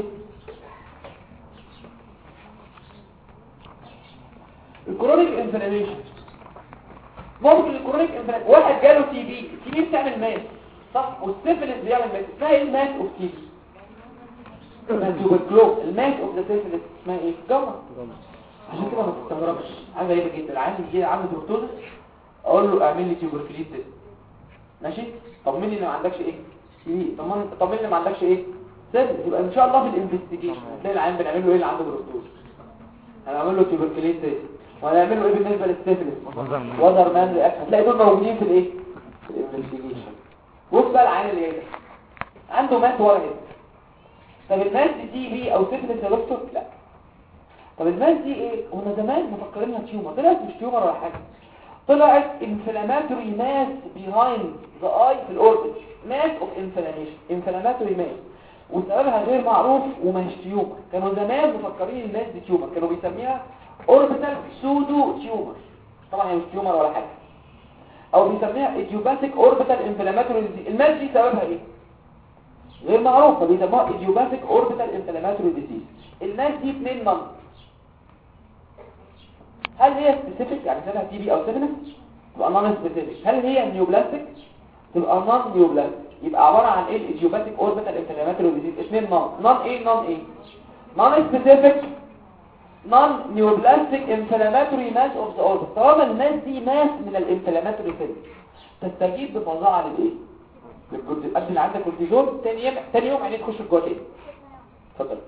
الكرونيك انفلاميشن ممكن الكرونيك انفلاميشن واحد جاله تي بي تي بي بتعمل ماس صح والسيفلس بيعمل ماس اسمها ايه الماس اوف تي بي التوبركلوز الماس اوف ذا سيفلس اسمها ايه جمع عشان كده ما تستغربش حاجه غريبه جدا العيان يجي عنده بروتوزس اقول له اعمل لي تيوبركليز ماشي طمني ان ما عندكش ايه إيه؟ طمن طمني ان ما عندكش ايه سيل يبقى ان شاء الله في الانفستيجيشن هتلاقي العيان بنعمل له ايه اللي عنده بروتوز هنعمل له تيوبركليز وهنعمل له ايه بالنسبه للسيفلس وذر مان رياكشن هتلاقي دول موجودين في الايه في الانفستيجيشن بص بقى العيان اللي جاي ده عنده مات ورا هنا طب الماس دي بي او سيفلس يا دكتور لا طب الماس دي ايه هنا زمان مفكرينها تيومر طلعت مش تيومر ولا حاجه طلعت inflammatory mass behind the eye في الاوربت mass of inflammation inflammatory mass وسببها غير معروف ومش تيومر كانوا زمان مفكرين الناس دي تيومر كانوا بيسميها orbital pseudo tumor طبعا هي مش تيومر ولا حاجه او بيسميها idiopathic orbital inflammatory disease الماس دي سببها ايه غير معروف فبيسموها idiopathic orbital inflammatory disease الماس دي اتنين نمط هل هي سبيسيفيك يعني سببها تي بي او سيفنس تبقى نون سبيسيفيك هل هي نيوبلاستيك تبقى نون نيوبلاستيك يبقى عباره عن ايه الايديوباتيك اوربيتال انفلاماتوري ديزيز اثنين نون نون ايه نون ايه نون سبيسيفيك نون نيوبلاستيك انفلاماتوري ماس اوف ذا اوربت طالما الماس دي ماس من الانفلاماتوري سيل تستجيب بفظاعه للايه للكورتيزون قبل اللي عندك كورتيزون تاني يوم تاني يوم عينيك تخش جوه تاني اتفضل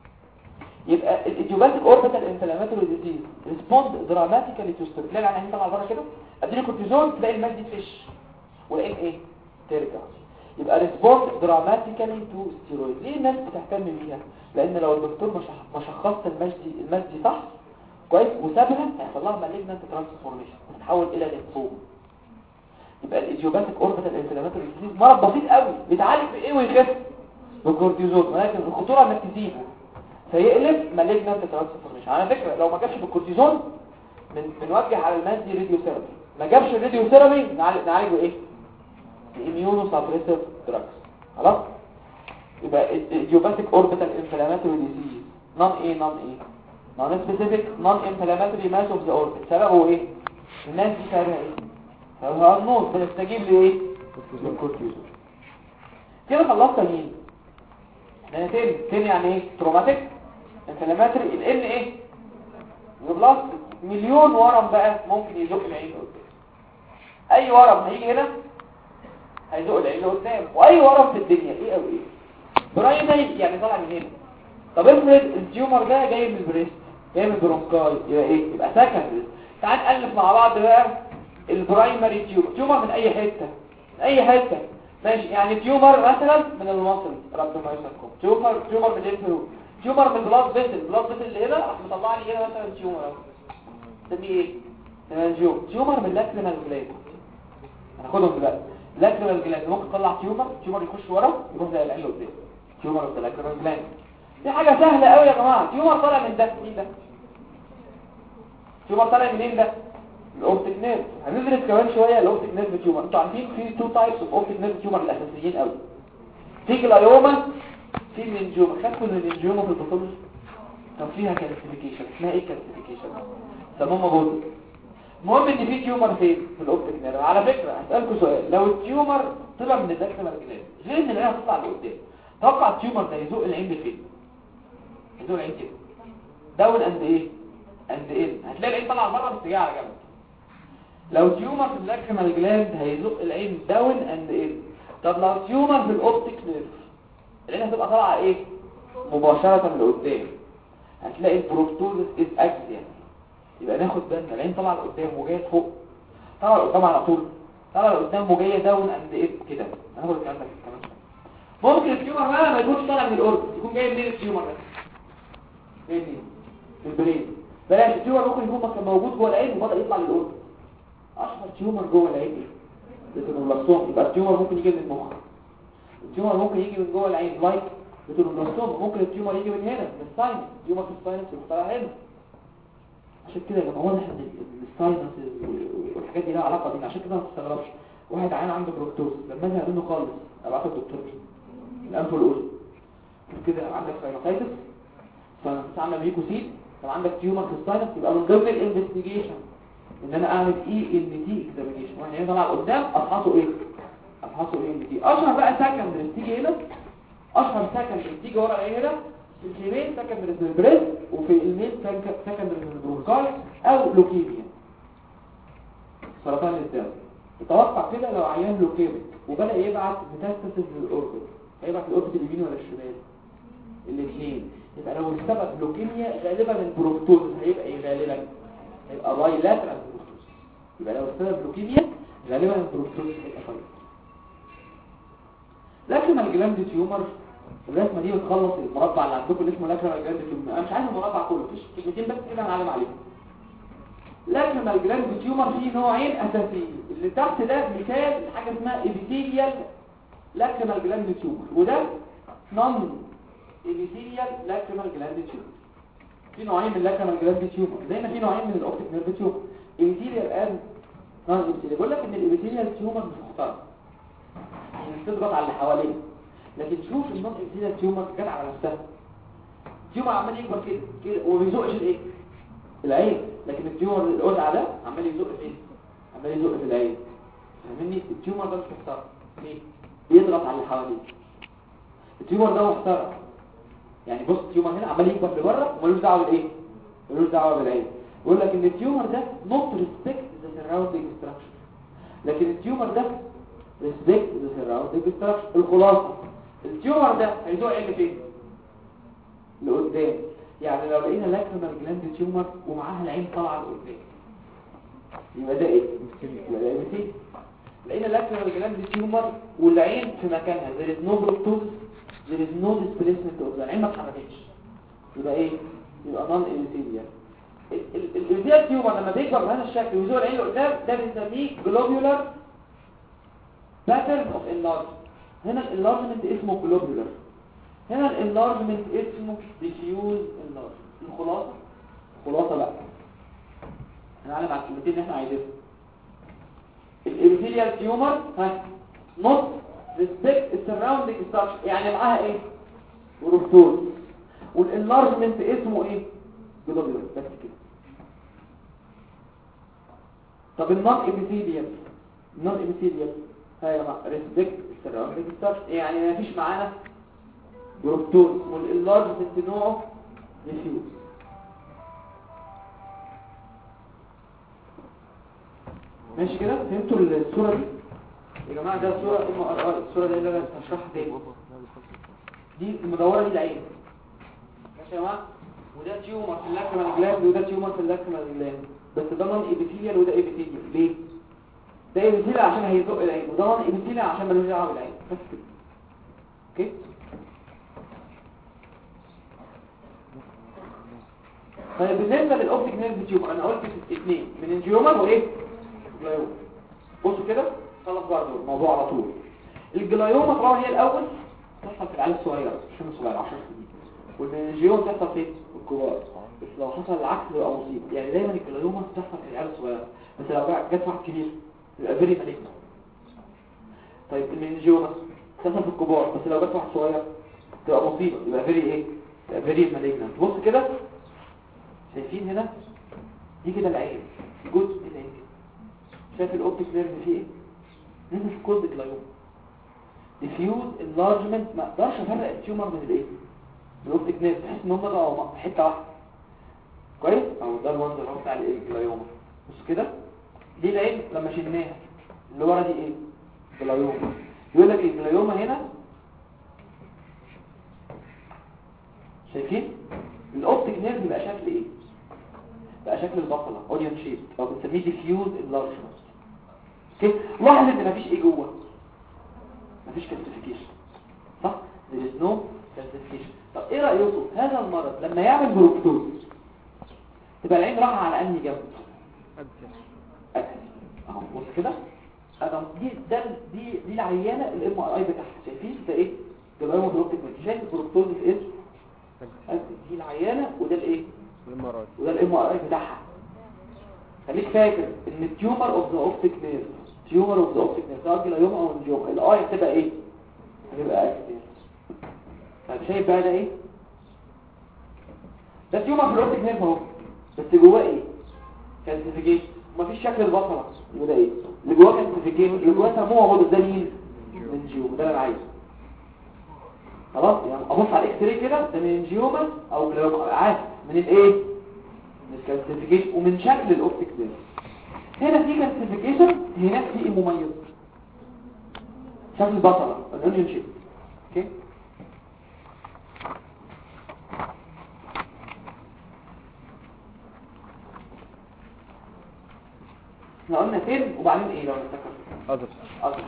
يبقى الايديوباتيك اوربيتال انفلاماتوري ديزيز ريسبوند دراماتيكالي تو ستيرويد تلاقي العين طالعه بره كده اديني كورتيزون تلاقي الماس دي تفش والعين ايه ترجع يبقى ريسبوند دراماتيكالي تو ستيرويد ليه الناس بتهتم بيها لان لو الدكتور مش ما شخصت الماس دي الماس دي صح كويس وسابها هيحصل لها مالجنانت ترانسفورميشن تتحول الى ليمفوما يبقى الايديوباتيك اوربيتال انفلاماتوري ديزيز مرض بسيط قوي بيتعالج بايه ويخف بالكورتيزون ولكن الخطوره انك تسيبه فيقلب مالجنانت ترانسفورميشن على فكره لو ما جابش بالكورتيزون من بنوجه على الماس دي راديو ثيرابي ما جابش الراديو ثيرابي نعالج نعالجه ايه الاميونو سابريسيف دراجز خلاص يبقى الايديوباتيك اوربيتال انفلاماتوري ديزيز نون ايه نون ايه نون سبيسيفيك نون انفلاماتوري ماس اوف ذا اوربت سببه ايه الناس دي سببها ايه سببها النوز بنستجيب لايه للكورتيزون كده خلصت مين احنا تاني تاني يعني ايه تروماتيك انفلاماتوري الان ايه نيوبلاست مليون ورم بقى ممكن يزق العين قدام اي ورم هيجي هنا هيزق العين قدام واي ورم في الدنيا ايه او ايه برايمري يعني طالع من هنا طب افرض التيومر ده جاي من البريست جاي من البرونكاي يبقى ايه يبقى سكندري تعال نألف مع بعض بقى البرايمري تيومر تيومر من اي حته من اي حته ماشي يعني تيومر مثلا من المصل ربنا يسلمكم تيومر تيومر من الانفلو تيومر من البلاد فيسل البلاد فيسل اللي هنا راح مطلع لي هنا مثلا تيومر اهو نسميه ايه تيومر تيومر من لاكريمال جلاند هناخدهم دلوقتي لاكريمال جلاند ممكن تطلع تيومر تيومر يخش ورا يروح زي العين قدام تيومر اوف لاكريمال جلاند دي حاجه سهله قوي يا جماعه تيومر طالع من ده مين ده تيومر طالع منين ده الاوبتيك نيرف هندرس كمان شويه الاوبتيك نيرف تيومر انتوا عارفين في تو تايبس اوف اوبتيك نيرف تيومر الاساسيين قوي في جلايوما في منجوما خدتوا ان المنجوما في الباثولوجي كان فيها كالسيفيكيشن اسمها ايه كالسيفيكيشن سموها بوز المهم ان في تيومر فين في الاوبتيك نيرف على فكره هسالكم سؤال لو التيومر طلع من الداكتيمال جلاند غير ان العين هتطلع لقدام توقع التيومر ده يزق العين لفين يزق العين كده داون اند ايه اند ان هتلاقي العين طالعه بره بس جايه على جنب لو تيومر في اللاكريمال جلاند هيزق العين داون اند ان طب لو تيومر في الاوبتيك نيرف العين هتبقى طالعه ايه مباشره لقدام هتلاقي البروكتوزس از اكسيال يبقى ناخد بالنا العين طالعه لقدام وجايه فوق طالعه لقدام على طول طالعه لقدام وجايه داون اند ان كده هناخد الكلام ده كمان شوية. ممكن التيومر بقى ما يكونش طالع من الاوربت يكون جاي منين التيومر ده جاي منين من البرين بلاش التيومر ممكن يكون مثلا موجود جوه العين وبدا يطلع للاوربت اشهر تيومر جوه العين ايه بتنوبلاستوم يبقى التيومر ممكن يجي من المخ التيومر ممكن يجي من جوه العين لايك بتنوبلاستوم ممكن التيومر يجي من هنا من الساينس التيومر في الساينس يروح طالع هنا عشان كده لما واضح ان الساينس والحاجات دي لها علاقه بينا عشان كده ما تستغربش واحد عين عنده بروكتوز لما ازهق منه خالص ابعته الدكتور مين الانف والاذن كده عندك ساينوسايتس فعندك ميكوسيد لو عندك تيومر في الساينس يبقى من ضمن الانفستيجيشن ان انا اعمل اي ان تي اكزامينيشن وانا هنا طالع قدام افحصه ايه افحصه ايه ان تي اشهر بقى سكندري تيجي هنا اشهر سكندري تيجي ورا ايه هنا في الفيميل سكندري في البريست وفي الميل سكندري في البرونكاي او لوكيميا سرطان الدم تتوقع كده لو عيان لوكيميك وبدأ يبعت ميتاستاسيس للاوربت هيبعت الاوربت اليمين ولا الشمال الاثنين يبقى لو السبب لوكيميا غالبا البروكتوز هيبقى ايه غالبا هيبقى باي لاترال بروكتوز يبقى لو السبب لوكيميا غالبا البروكتوز هيبقى باي لكن الجلاند تيومر الرسمه دي بتخلص المربع اللي عندكم اللي اسمه لاكريمال جلاند تيومر انا مش عايز المربع كله مفيش كلمتين بس كده هنعلم عليهم لاكريمال جلاند تيومر فيه نوعين اساسيين اللي تحت ده مثال لحاجه اسمها ابيثيليال لاكريمال جلاند تيومر وده نون ابيثيليال لاكريمال جلاند تيومر في نوعين من اللاكريمال جلاند تيومر زي ما في نوعين من الاوبتيك نيرف تيومر ابيثيليال اند نون ابيثيليال بقول لك ان الابيثيليال تيومر مش مختار يعني بتضغط على اللي حواليه لكن شوف النون ابيثيليال تيومر جت على نفسها تيومر عمال يكبر كده كده وما بيزقش الايه العين لكن التيومر القرع ده عمال يزق فين عمال يزق في العين فاهمني التيومر ده مش محترم ليه بيضغط على اللي حواليه التيومر ده محترم يعني بص التيومر هنا عمال يكبر لبره وملوش دعوه بالايه ملوش دعوه بالعين بيقول لك ان التيومر ده not respect the surrounding structure لكن التيومر ده respect the surrounding structure الخلاصه التيومر ده هيزق عين فين لقدام يعني لو لقينا لاكريمال جلاند تيومر ومعاها العين طالعه لقدام يبقى ده ايه يبقى ده ايه لقينا لاكريمال جلاند تيومر والعين في مكانها there is no proptosis there is no displacement of the العين ما اتحركتش يبقى ايه يبقى نون ابيثيليال الابيثيليال تيومر لما بيكبر بهذا الشكل ويزور العين لقدام ده بنسميه globular pattern of enlargement هنا الانلارجمنت اسمه globular هنا الانلارجمنت اسمه diffuse enlargement الخلاصه الخلاصه بقى هنعلم على الكلمتين اللي احنا عايزينهم الابيثيليال تيومر ها not respect the surrounding structure يعني معاها ايه بروتون والانلارجمنت اسمه ايه جلوبيولار بس كده طب النون ابيثيليال النون ابيثيليال ها يا جماعه respect the surrounding structure يعني ما فيش معانا بروتون والانلارجمنت نوعه diffuse ماشي كده فهمتوا الصوره دي يا جماعه ده صوره ام ار اي الصوره دي اللي انا هشرحها تاني دي المدوره دي العين ماشي يا جماعه وده تيومر في اللاكريمال جلاند وده تيومر في اللاكريمال جلاند بس ده نون ايبيثيليال وده ايبيثيليال ليه ده ايبيثيليال عشان هيزق العين وده نون ايبيثيليال عشان ملوش دعوه بالعين بس كده اوكي طيب بالنسبه للاوبتيك نيرف تيومر انا قلت اثنين من الجيومر وايه جلايوما بصوا كده خلص بقى دول الموضوع على طول الجلايوما طبعا هي الاول تحصل في العيال الصغيره مش الصغيره 10 سنين والمنجيوم تحصل فين في الكبار بس لو حصل العكس يبقى مصيبه يعني دايما الجلايوما بتحصل في العيال الصغيره بس لو جت واحد كبير يبقى فيري مالجنت طيب المنجيوما تحصل في الكبار بس لو جت واحد صغير تبقى مصيبه يبقى فيري ايه يبقى فيري مالجنت بص كده شايفين هنا دي كده العين جزء العين كده شايف الاوبتيك نيرف فيه ايه نزل في كود جلايوما ديفيوز انلارجمنت ما اقدرش افرق التيومر من الايه من الاوبتيك نيرف تحس ان هم بقوا في حته واحده كويس او ده المنظر اللي هو بتاع الايه الجلايوما بص كده دي العين لما شلناها اللي ورا دي ايه جلايوما يقول لك الجلايوما هنا شايفين الاوبتيك نيرف بيبقى شكل ايه بقى شكل البصله اوديون شيب او بنسميه ديفيوز انلارجمنت اوكي لاحظ ان مفيش ايه جوه مفيش كالسيفيكيشن صح there is no calcification طب ايه رايكم هذا المرض لما يعمل بروكتوز تبقى العين راحه على انهي جنب أكل. اهو بص كده انا دي ده دي دي العيانه الام ار اي بتاعها شايفين ده ايه ده بقى بروكتوز شايف البروكتوز في ايه أكل. دي العيانه وده الايه المرض وده الام ار اي بتاعها خليك فاكر ان التيومر اوف ذا اوبتيك نيرف تيومر اوف ذا اوبتيك نيرف سواء جلايوما او انجيوما الاي هتبقى ايه هتبقى اكتف طيب شايف بقى ده ايه ده تيومر في الاوبتيك نيرف اهو بس جواه ايه كالسيفيكيشن مفيش شكل البصره يبقى ده ايه اللي جواه كالسيفيكيشن اللي جواه سموه هو ده مين انجيوما ده اللي انا عايزه خلاص يعني ابص على الاكس راي كده ده من انجيوما او جلايوما عارف من الايه من الكالسيفيكيشن ومن شكل الاوبتيك نيرف هنا في كالسيفيكيشن هناك في ايه مميز شكل البصره الاونيون شيب اوكي احنا قلنا فين وبعدين ايه لو نفتكر أذر أذر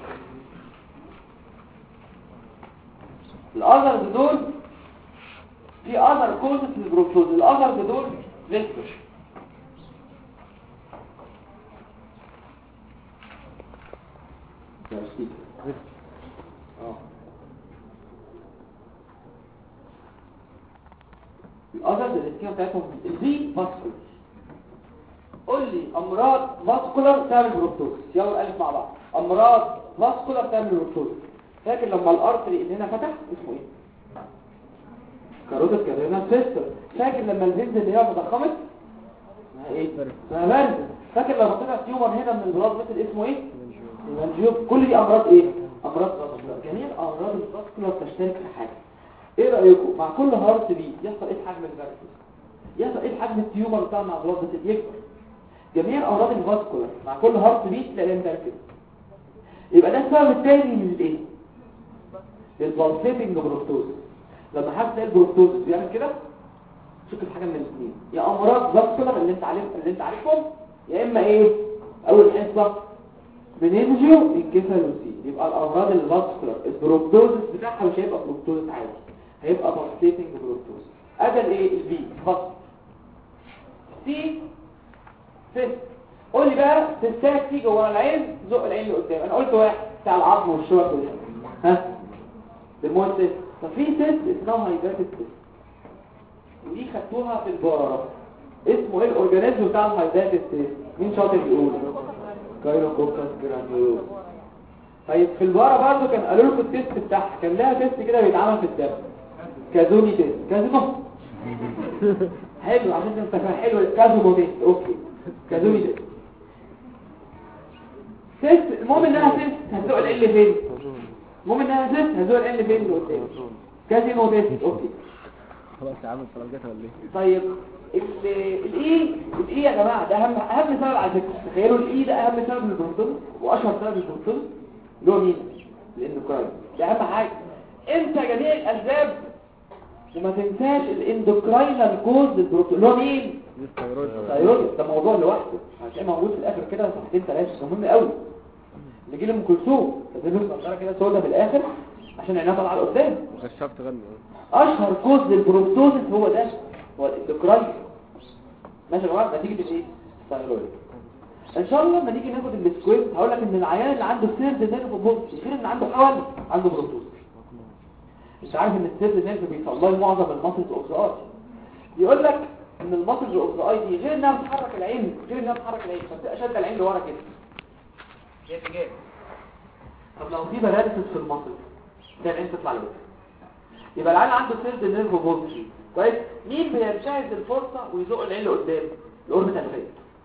الأذرز دول في أذر كوزس للبروكتوز الأذرز دول فيكتور الأذرز الاستيمة بتاعتهم الفي فاسكولار قول لي أمراض فاسكولار تعمل بروكتوز يلا ألف مع بعض أمراض فاسكولار تعمل بروكتوز فاكر لما الارتري اللي هنا فتح اسمه ايه كاروتس كارينا سيستر فاكر لما الفينز اللي هي تضخمت اسمها ايه اسمها بارد فاكر لو حطينا تيومر هنا من البلاد مثل اسمه ايه الانجيوب كل دي امراض ايه امراض فاسكولار جميع امراض الفاسكولار تشترك في حاجه ايه رايكم مع كل هارت بيت يحصل ايه في حجم الفيروس يحصل ايه في حجم التيومر بتاع مع البلاد مثل يكبر جميع امراض الفاسكولار مع كل هارت بيت تلاقيها متركزه يبقى ده السبب الثاني من الايه البالسيتنج بروستوز لما حد تلاقي البروستوز بيعمل كده شوف حاجه من الاثنين يا امراض فاسكولار اللي انت عارف اللي انت عارفهم يا اما ايه اول حصه مننجيو انكفالوسي يبقى الامراض الفاسكولار البروستوز بتاعها مش هيبقى بروستوز عادي هيبقى بالسيتنج بروستوز ادي الايه البي فصل سي فيست قول لي بقى تستاك تيجي ورا العين زق العين اللي قدام انا قلت واحد بتاع العظم والشوك وده ها بالموت سيست ففي سيست اسمها هايداتد سيست ودي خدتوها في البارة اسمه ايه الاورجانيزم بتاع الهايداتد سيست مين شاطر يقول كايروكوكس جرانيولوس طيب في البارة برضه كان قالوا لكم التيست بتاعها كان لها تيست كده بيتعمل في الدم كازوني تيست كازونو حلو عشان انت فاهم حلو كازونو تيست اوكي كازوني تيست تيست المهم انها تيست هتزق العين فين المهم انها تيست هتزق العين فين اللي قدام كازينو تيست اوكي خلاص يا عم الصلاة جت ولا ايه طيب ال- الاي الاي يا جماعه ده اهم اهم سبب على فكره تخيلوا الاي ده اهم سبب للبروتون واشهر سبب للبروتون اللي هو مين الاندوكراين ده اهم حاجه انت جميع الاسباب وما تنساش الاندوكراينال كوز للبروتون اللي هو مين دي الثيرويد الثيرويد ده موضوع لوحده هتلاقيه موجود في الاخر كده صفحتين ثلاثه ده مهم قوي نجي له ام كلثوم تدرس نظاره كده سودا في الاخر عشان عينها طالعه لقدام غشاف تغني اشهر كوز للبروستوزيس هو ده هو الاندوكراين ماشي يا جماعه نتيجه الايه الثيرويد ان شاء الله لما نيجي ناخد السكوير هقول لك ان العيان اللي عنده سيرد نيرف بوكس غير ان عنده حول عنده بروستوز مش عارف ان السيرد نيرف بيطلع معظم الماسلز اوف ذا ارت يقول لك ان الماسلز اوف ذا اي دي غير انها بتحرك العين غير انها بتحرك العين فبتبقى شاده العين لورا كده هي اتجاه طب لو في باراليسيس في الماسل ده العين تطلع لورا يبقى العيان عنده سيرد نيرف بوكس كويس مين بينتهز الفرصه ويزق العين لقدام الاوربيتال فيت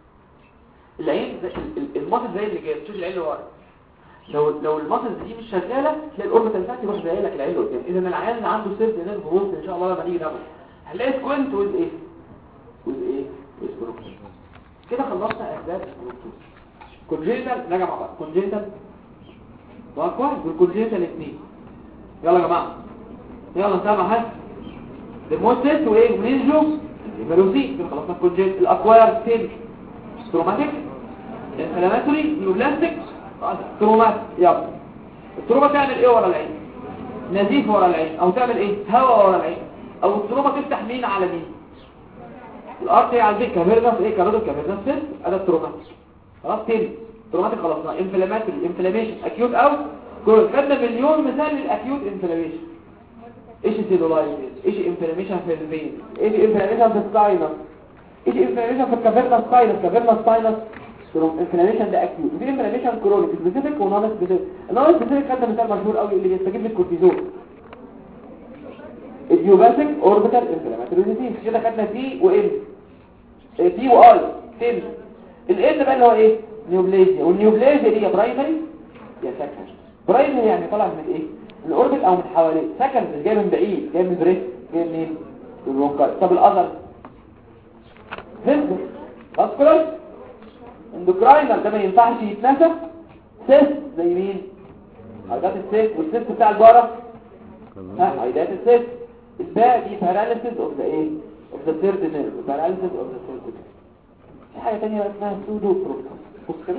العين زي ال- ال- الماسل زي اللي جاي تشوف العين اللي ورا لو لو الماسل دي مش شغاله تلاقي الاوربيتال فات يروح زي لك العين اللي قدام اذا العيان اللي عنده سيرد نيرف بوكس ان شاء الله لما نيجي ناخده هنلاقي سكوينت ويز ايه ويز ايه ويز بروكس كده خلصنا اسباب البروكس كونجيتال نرجع مع بعض كونجيتال طب كويس والكونجيتال الاثنين يلا يا جماعه يلا نتابع ها الموتس وايه ونينجو الفيروسي كده خلصنا الكونجيت الاكوار تيل تروماتيك انفلاماتوري نيوبلاستيك ترومات يلا التروما تعمل ايه ورا العين نزيف ورا العين او تعمل ايه هواء ورا العين او التروما تفتح مين على مين الارض هي على البيت كافيرنس ايه كارودو كافيرنس سيل ادي الترومات خلاص تاني تروماتيك خلصنا انفلاماتوري انفلاميشن اكيوت او كل خدنا مليون مثال للاكيوت انفلاميشن ايش سيلولايتس ايش انفلاميشن في الفين ايش انفلاميشن في الساينس ايش انفلاميشن في الكافيرنس ساينس كافيرنس ساينس انفلاميشن ده اكيوت في انفلاميشن كرونيك سبيسيفيك ونون سبيسيفيك النون سبيسيفيك خدنا مثال مشهور قوي اللي بيستجيب للكورتيزون اليوباسيك اوربيتال انفلاماتوري ديزيز كده خدنا سي وان سي واي تن الان بقى اللي هو ايه نيوبليزيا والنيوبليزيا دي يا برايمري يا سكندري برايمري يعني طالع من ايه من الاوربت او من حواليه سكندري جاي من بعيد جاي من بريست جاي منين من الونكار طب الاذر فيزبل فاسكولار اندوكراينال ده ما ينفعش يتنسى سيست زي مين عيدات السيست والسيست بتاع الجاره ها عيدات السيست الباقي دي باراليسيس اوف ذا ايه اوف ذا ثيرد نيرف باراليسيس اوف ذا ثيرد نيرف في حاجه ثانيه بقى اسمها سودو بروكتوز بص كده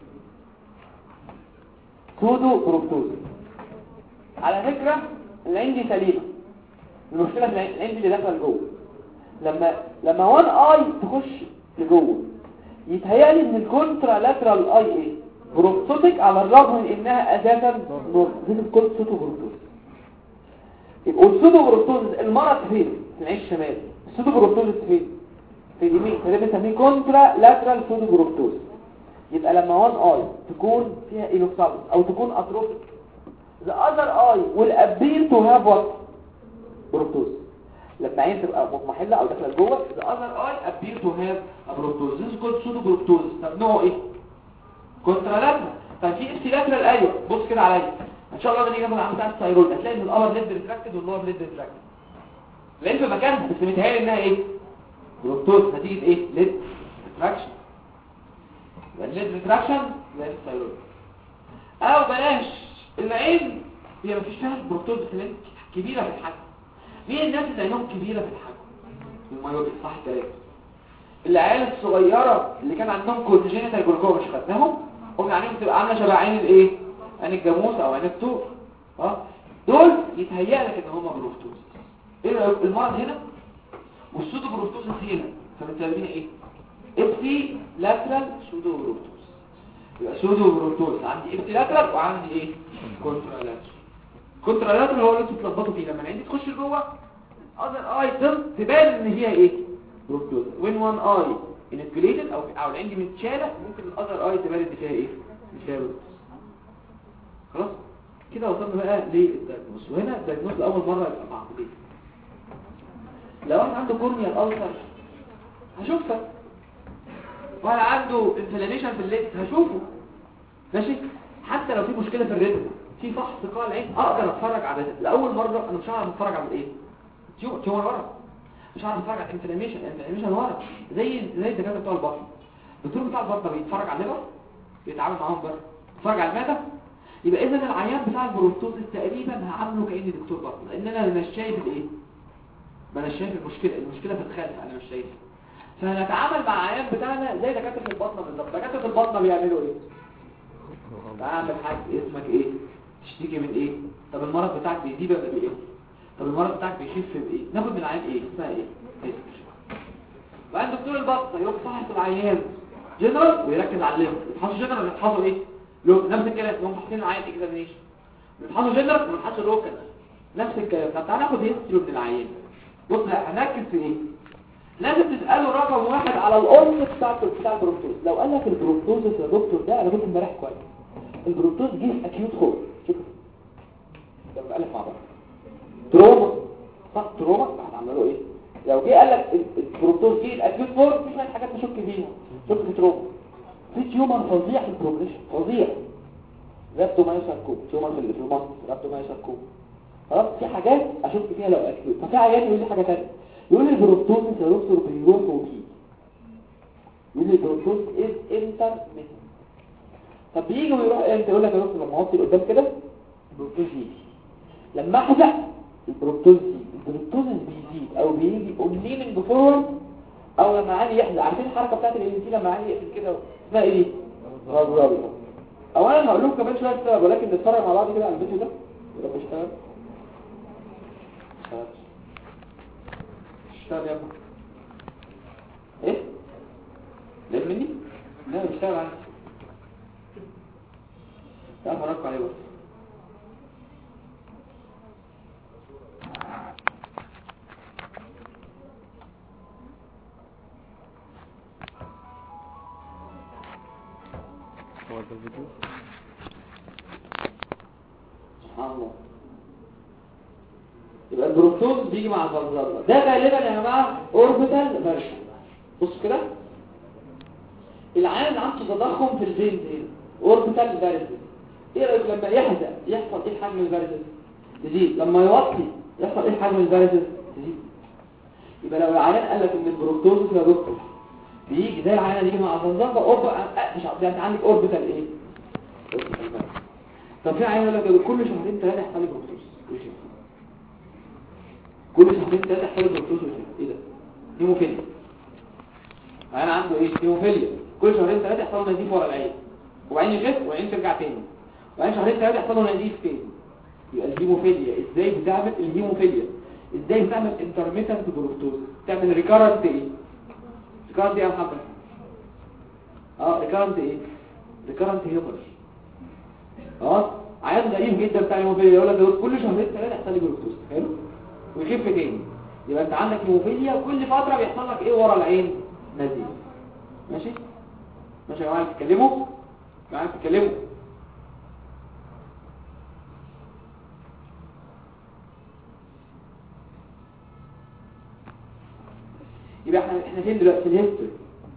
سودو بروكتوز على فكره العين دي سليمه المشكله في العين العين دي اللي داخله لجوه لما لما وان اي تخش لجوه يتهيألي ان الكونترا لاترال اي ايه بروكتوتيك على الرغم من انها اساسا نورمال دي الكل سودو بروكتوز يبقى السودو بروكتوز المرض فين في العين الشمالي السودو بروكتوز فين في اليمين فده بنسميه كونترا لاترال سودو بروكتوز يبقى لما وان اي تكون فيها ايلوكسالس او تكون اتروفيك the other eye will appear to have what بروكتوز لما عين تبقى مضمحله او داخله لجوه the other eye appear to have a proptosis this is called pseudoproptosis طب نوعه ايه كونترالاترال طب في ابسيلاترال ايوه بص كده عليا ان شاء الله لما نيجي ناخد عن بتاع الثايرويد هتلاقي ان الابر ليد ريتراكتد واللور ليد ريتراكتد لقيت في مكانها بس متهيألي انها ايه بروتوز نتيجه ايه ليد ريتراكشن يبقى الليد ريتراكشن زي الثايرويد او بلاش العين هي مفيش فيها بروتوز بس العين كبيره في الحجم مين الناس اللي عينهم كبيره في الحجم المايوبي صح الكلام العيال الصغيره اللي كان عندهم كونجينيتال جلوكوما مش خدناهم قلنا عليهم تبقى عامله شبه عين الايه عين الجاموس او عين الطور اه دول يتهيأ لك ان هم بروتوز ايه رأيك؟ المرض هنا والسودو بروتوز هنا فبنسميها ايه ابسي لاترال سودو بروتوز يبقى سودو بروتوز عندي ابسي لاترال وعندي ايه كونترا لاترال كونترا لاترال هو اللي انتوا بتلخبطوا فيه لما العين دي تخش لجوه اذر اي تبان ان هي ايه بروتوز وين وان اي انسبليتد او او العين دي متشاله ممكن الاذر اي تبان ان فيها ايه مش فيها بروتوز خلاص كده وصلنا بقى للدايجنوز وهنا الدايجنوز لاول مره يبقى صعب ليه لو واحد عنده كورنيال ألسر هشوفها واحد عنده انفلاميشن في الليد هشوفه ماشي حتى لو في مشكلة في الريتم في فحص قاع العين اقدر اتفرج على الريتم لاول مرة انا مش هعرف اتفرج على الايه تيومر تيومر ورا مش هعرف اتفرج على الانفلاميشن الانفلاميشن ورا زي زي الدكاتره بتوع البطن الدكتور بتاع البطن بيتفرج على الليفر بيتعامل معاهم بره بيتفرج على المعده يبقى اذا العيان بتاع البروتوزيس تقريبا هعامله كاني دكتور بطن لان انا مش شايف الايه ما انا شايف المشكله المشكله في الخلف انا مش شايفها فهنتعامل مع العيان بتاعنا زي دكاتره البطنه بالظبط دكاتره البطنه بيعملوا ايه تعمل حاجه اسمك ايه تشتكي من ايه طب المرض بتاعك بيزيد ولا بايه طب المرض بتاعك بيخف بايه ناخد من العيان ايه اسمها ايه هيستوري وبعدين دكتور البطنه يروح فحص العيان جنرال ويركز على الليفر يفحصوا جنرال يفحصوا ايه لو نفس الكلام يوم فاحصين العيان اكزامينيشن يفحصوا جنرال ويفحصوا لوكال نفس الكلام طب تعالى ناخد هيستوري من العيان بص هنركز في ايه لازم تسأله رقم واحد على الأم بتاع بتاع البروتوز لو قال لك البروتوز يا دكتور ده انا قلت امبارح كويس البروتوز جه اكيوت خوف شوف لما قال لك مع بعض تروما صح تروما هتعمل له ايه لو جه قال لك البروتوز جه الاكيوت خوف في شويه حاجات نشك فيها شك في تروما في تيومر فظيع في البروجريشن فظيع رابتومايوساركوم تيومر في المصل رابتومايوساركوم خلاص في حاجات اشك فيها لو اكيوت ففي عيان يقول لي حاجه ثانيه يقول لي البروتوزيس يا دكتور بيروح وبيجي يقول لي البروتوز از انتر طب بيجي ويروح امتى يقول لك يا دكتور لما اوطي قدام كده البروتوز يجي لما احزق البروتوز يجي البروتوزيس بيزيد او بيجي اومليننج فورورد او لما عادي يحزق عارفين الحركه بتاعت الان تي لما عادي يقفل كده اسمها ايه دي رابط اولا هقول لكم كمان شويه السبب ولكن نتفرج مع بعض كده على الفيديو ده يبقى بيشتغل اشتغل يا ابني ايه لازم مني لا بيشتغل عندي تعال فرجكم عليه بس هو ده الفيديو سبحان الله يبقى البروتوز بيجي مع الفالفالفا ده غالبا يا جماعه اوربيتال فيرجن بص كده العين عنده تضخم في الفين دي اوربيتال فيرجن ايه رايك لما يحزق يحصل ايه حجم الفيرجن تزيد لما يوطي يحصل ايه حجم الفيرجن تزيد يبقى لو العيان قال لك ان البروتوز يا دكتور بيجي زي العيان اللي يجي مع الفالفالفا أورب... مش عارف انت عندك اوربيتال ايه اوربيتال فيرجن طب في عيان يقول لك كل شهرين ثلاثه يحصل لي بروتوز كل شهر كل شهرين ثلاثه يحصل لي بروتوز ايه ده هيموفيليا انا عنده ايه هيموفيليا كل شهرين ثلاثه يحصل له نزيف ورا العين وبعدين يخف وبعدين ترجع تاني وبعدين شهرين ثلاثه يحصل له نزيف تاني يبقى الهيموفيليا ازاي بتعمل الهيموفيليا ازاي بتعمل انترميتنت بروتوز تعمل ريكارنت ايه ريكارنت ايه يا محمد اه ريكارنت ايه ريكارنت هيمورج اه عيان غريب جدا بتاع الهيموفيليا يقول لك كل شهرين ثلاثه يحصل لي بروتوز حلو ويخف تاني يبقى انت عندك هيموفيليا كل فتره بيحصل لك ايه ورا العين نزيف ماشي ماشي يا جماعه تتكلموا يا جماعه تتكلموا يبقى احنا احنا فين دلوقتي في الهيستوري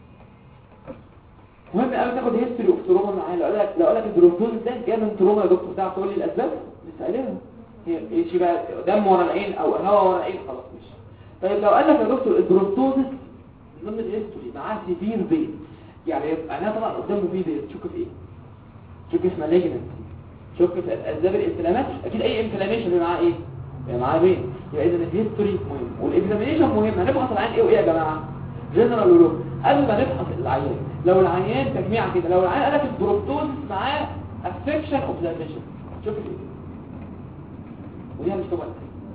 مهم قوي تاخد هيستوري اوف تروما معايا لو قال لك لو قال لك البروتوز ده جاي من تروما يا دكتور تعرف تقول لي الاسباب نسالها هي ايش بقى دم ورا العين او هواء ورا العين خلاص مش طيب لو قال لك يا دكتور البروتوز ضمن الهيستوري معاه سيفير بين يعني يبقى انا طبعا قدامه فيه بين تشك في ايه تشك في مالجنت شك في اسباب الانفلامات اكيد اي انفلاميشن بيبقى معاه ايه بيبقى معاه بين يبقى اذا الهيستوري مهم والاكزامينيشن مهم هنفحص العين ايه وايه يا جماعه جنرال ولو قبل ما نفحص العيان لو العيان تجميع كده لو العيان قال لك البروتوز معاه افكشن اوف ذا ميشن شوف ايه ودي مش طبعا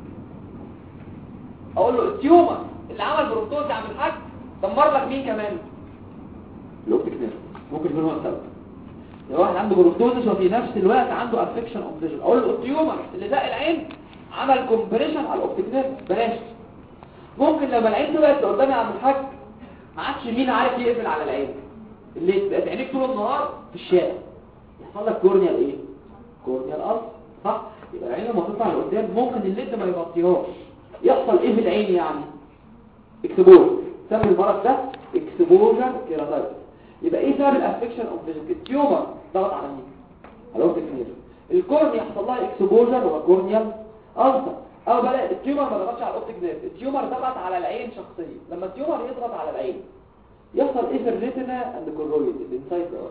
اقول له التيومر اللي عمل بروتوز عند الحاج دمر لك مين كمان الاوبتيك نيرف ممكن يكون هو السبب لو واحد عنده بروتوزس وفي نفس الوقت عنده افكشن اوف فيجن اقول له التيومر اللي زق العين عمل كومبريشن على الاوبتيك نيرف بلاش ممكن لما العين طلعت قدامي عند الحاج ما عادش مين عارف يقفل على العين اللي بقت عينيك طول النهار في الشارع يحصل لك كورنيال ايه كورنيال ألسر صح يبقى العين لما تطلع لقدام ممكن الليد ما يغطيهاش يحصل ايه في العين يعني اكسبوجر سمي المرض ده اكسبوجر كيراتايتس يبقى ايه سبب الافكشن اوف فيجن التيومر ضغط على مين على وقت كبير الكورنيا يحصل لها اكسبوجر وكورنيال ألسر او بلا التيومر ما ضغطش على الاوبتيك نيرف التيومر ضغط على العين شخصيا لما التيومر يضغط على العين يحصل ايه في الريتنا اند كورويد الانسايد ده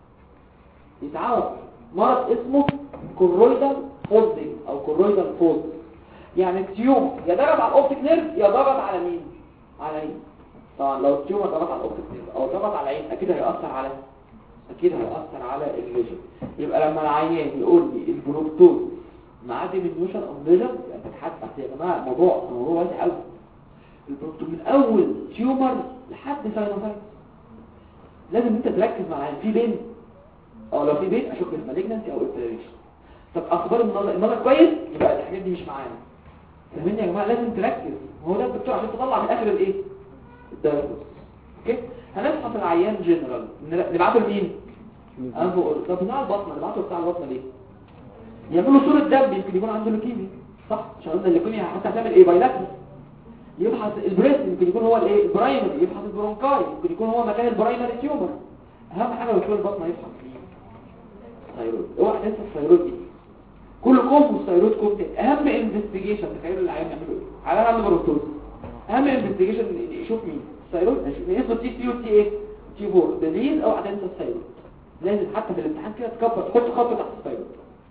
يتعرف مرض اسمه كورويدال فولدنج او كورويدال فولد يعني التيومر يا ضغط على الاوبتيك نيرف يا ضغط على مين على العين طبعا لو التيومر ضغط على الاوبتيك نيرف او ضغط على العين اكيد هيأثر على اكيد هيأثر على الفيجن يبقى لما العيان يقول لي البروتوز مع ديمينيوشن اوف فيجن يعني تتحدث يا جماعه الموضوع الموضوع واسع قوي البروتوز من اول تيومر لحد ساينوسايتس لازم انت تركز مع في بين او لو في بين اشك في مالجنسي او انفلاميشن طب اخبار النظر النظر كويس يبقى الحاجات دي مش معانا فاهمين يا جماعه لازم تركز هو ده الدكتور عشان تطلع من اخر الايه الدايجنوز اوكي هنفحص العيان جنرال نبعته لمين انفو طب بتاع البطنه نبعته بتاع البطنه ليه يعملوا صوره دم يمكن يكون عنده لوكيميا صح عشان قلنا اللوكيميا حتى هتعمل ايه بايلاترال يبحث البريست يمكن يكون هو الايه البرايمري يبحث البرونكاي يمكن يكون هو مكان البرايمري تيومر اهم حاجه دكتور البطنه يبحث الثيرويد اوعى تنسى الثيرويد دي كل كوم والثيرويد كوم تاني اهم انفستيجيشن تخيلوا العيان يعملوا ايه على عنده بروتوز اهم انفستيجيشن يشوف مين الثيرويد نقيسه تي 3 وتي ايه تي 4 دليل اوعى تنسى الثيرويد لازم حتى في الامتحان كده تكبر تحط خط تحت الثيرويد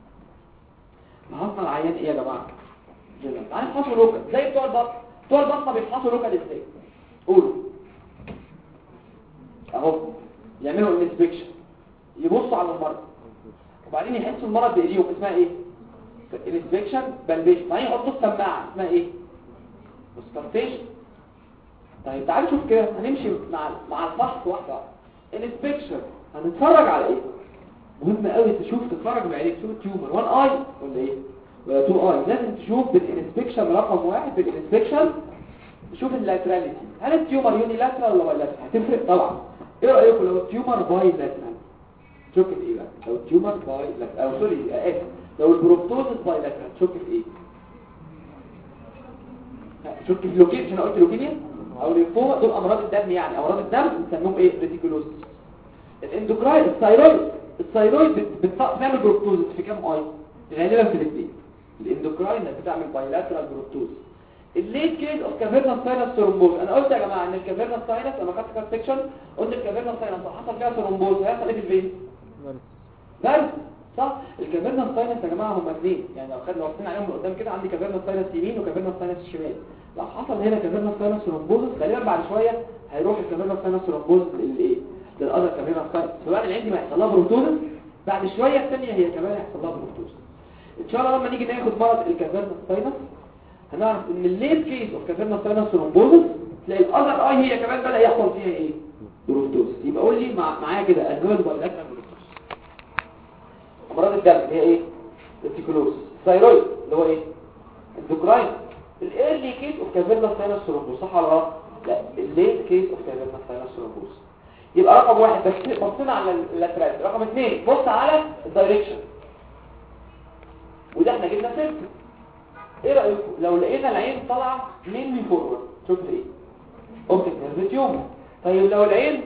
فحصنا العيان ايه يا جماعه جنرال تعالى نفحصه لوكال زي بتوع البطن بتوع البطنه بيفحصوا لوكال ازاي قولوا اهو يعملوا انسبكشن يبصوا على المرض وبعدين يحسوا المرض بايديهم اسمها ايه انسبكشن بلبيشن بعدين يحطوا السماعه اسمها ايه سكارتيشن طيب تعالوا نشوف كده هنمشي مع مع الفحص واحده واحده انسبكشن هنتفرج على ايه مهم قوي تشوف تتفرج بعينيك تشوف التيومر وان اي ولا ايه ولا تو اي لازم تشوف بالانسبكشن رقم واحد بالانسبكشن تشوف اللاتراليتي هل التيومر يوني لاترال ولا باي لاترال هتفرق طبعا ايه رايكم لو التيومر باي لاترال شك في ايه بقى لو التيومر باي لاترال او سوري اسف لو البروبتوزس باي لاترال شك في ايه شك في لوكيميا انا قلت لوكيميا او ليمفوما دول امراض الدم يعني امراض الدم بنسميهم ايه ريتيكولوز الاندوكراين الثايرويد الثايرويد بتعمل بروبتوزس في كام اي غالبا في الاثنين الاندوكراين بتعمل بايلاترال بروبتوز الليت كيس اوف كافيرنال ساينس ثرومبوز انا قلت يا جماعه ان الكافيرنال ساينس لما خدت كات سيكشن قلت الكافيرنال ساينس لو حصل فيها ثرومبوز هيحصل ايه في الفين بس صح الكافيرنال ساينس يا جماعه هم اثنين يعني لو خدنا واقفين عليهم من قدام كده عندي كافيرنال ساينس يمين وكافيرنال ساينس شمال لو حصل هنا كافيرنال ساينس ثرومبوز غالبا بعد شويه هيروح الكافيرنال ساينس ثرومبوز للايه للاذر كافيرنال ساينس فبعد العين دي ما يحصل لها بروتوز بعد شويه الثانيه هي كمان هيحصل لها بروتوز ان شاء الله لما نيجي ناخد مرض الكافيرنال ساينس هنعرف ان الليت كيس اوف كافيرنال ساينس ثرومبوزس تلاقي الاذر اي هي كمان بدا يحصل فيها ايه بروتوز يبقى قول لي مع معايا كده انواع بايلاترال بروتوز امراض الدم هي ايه التيكولوز ثايرويد اللي هو ايه الدوكراين الايرلي كيس اوف كافيرنال ساينس ثرومبوز صح ولا غلط لا الليت كيس اوف كافيرنال ساينس ثرومبوز يبقى رقم واحد بس بصينا على اللاترال رقم اثنين بص على الدايركشن وده احنا جبنا سيرته ايه رأيكم لو لقينا العين طالعه مني فورورد شوف ايه اوبتيك نيرف تيومر طيب لو العين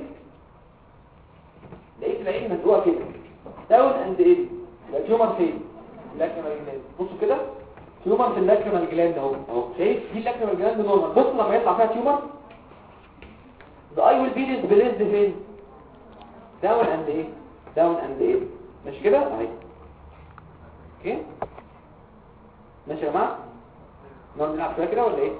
لقيت العين مزقوقه كده داون اند ان يبقى تيومر فين اللاكريمال جلاند بصوا كده تيومر في اللاكريمال جلاند اهو اهو شايف دي اللاكريمال جلاند نورمال بص لما يطلع فيها تيومر the eye will be displaced فين داون اند ايه داون اند ايه ماشي كده اهي اوكي ماشي يا جماعه نقعد نلعب شويه كده ولا ايه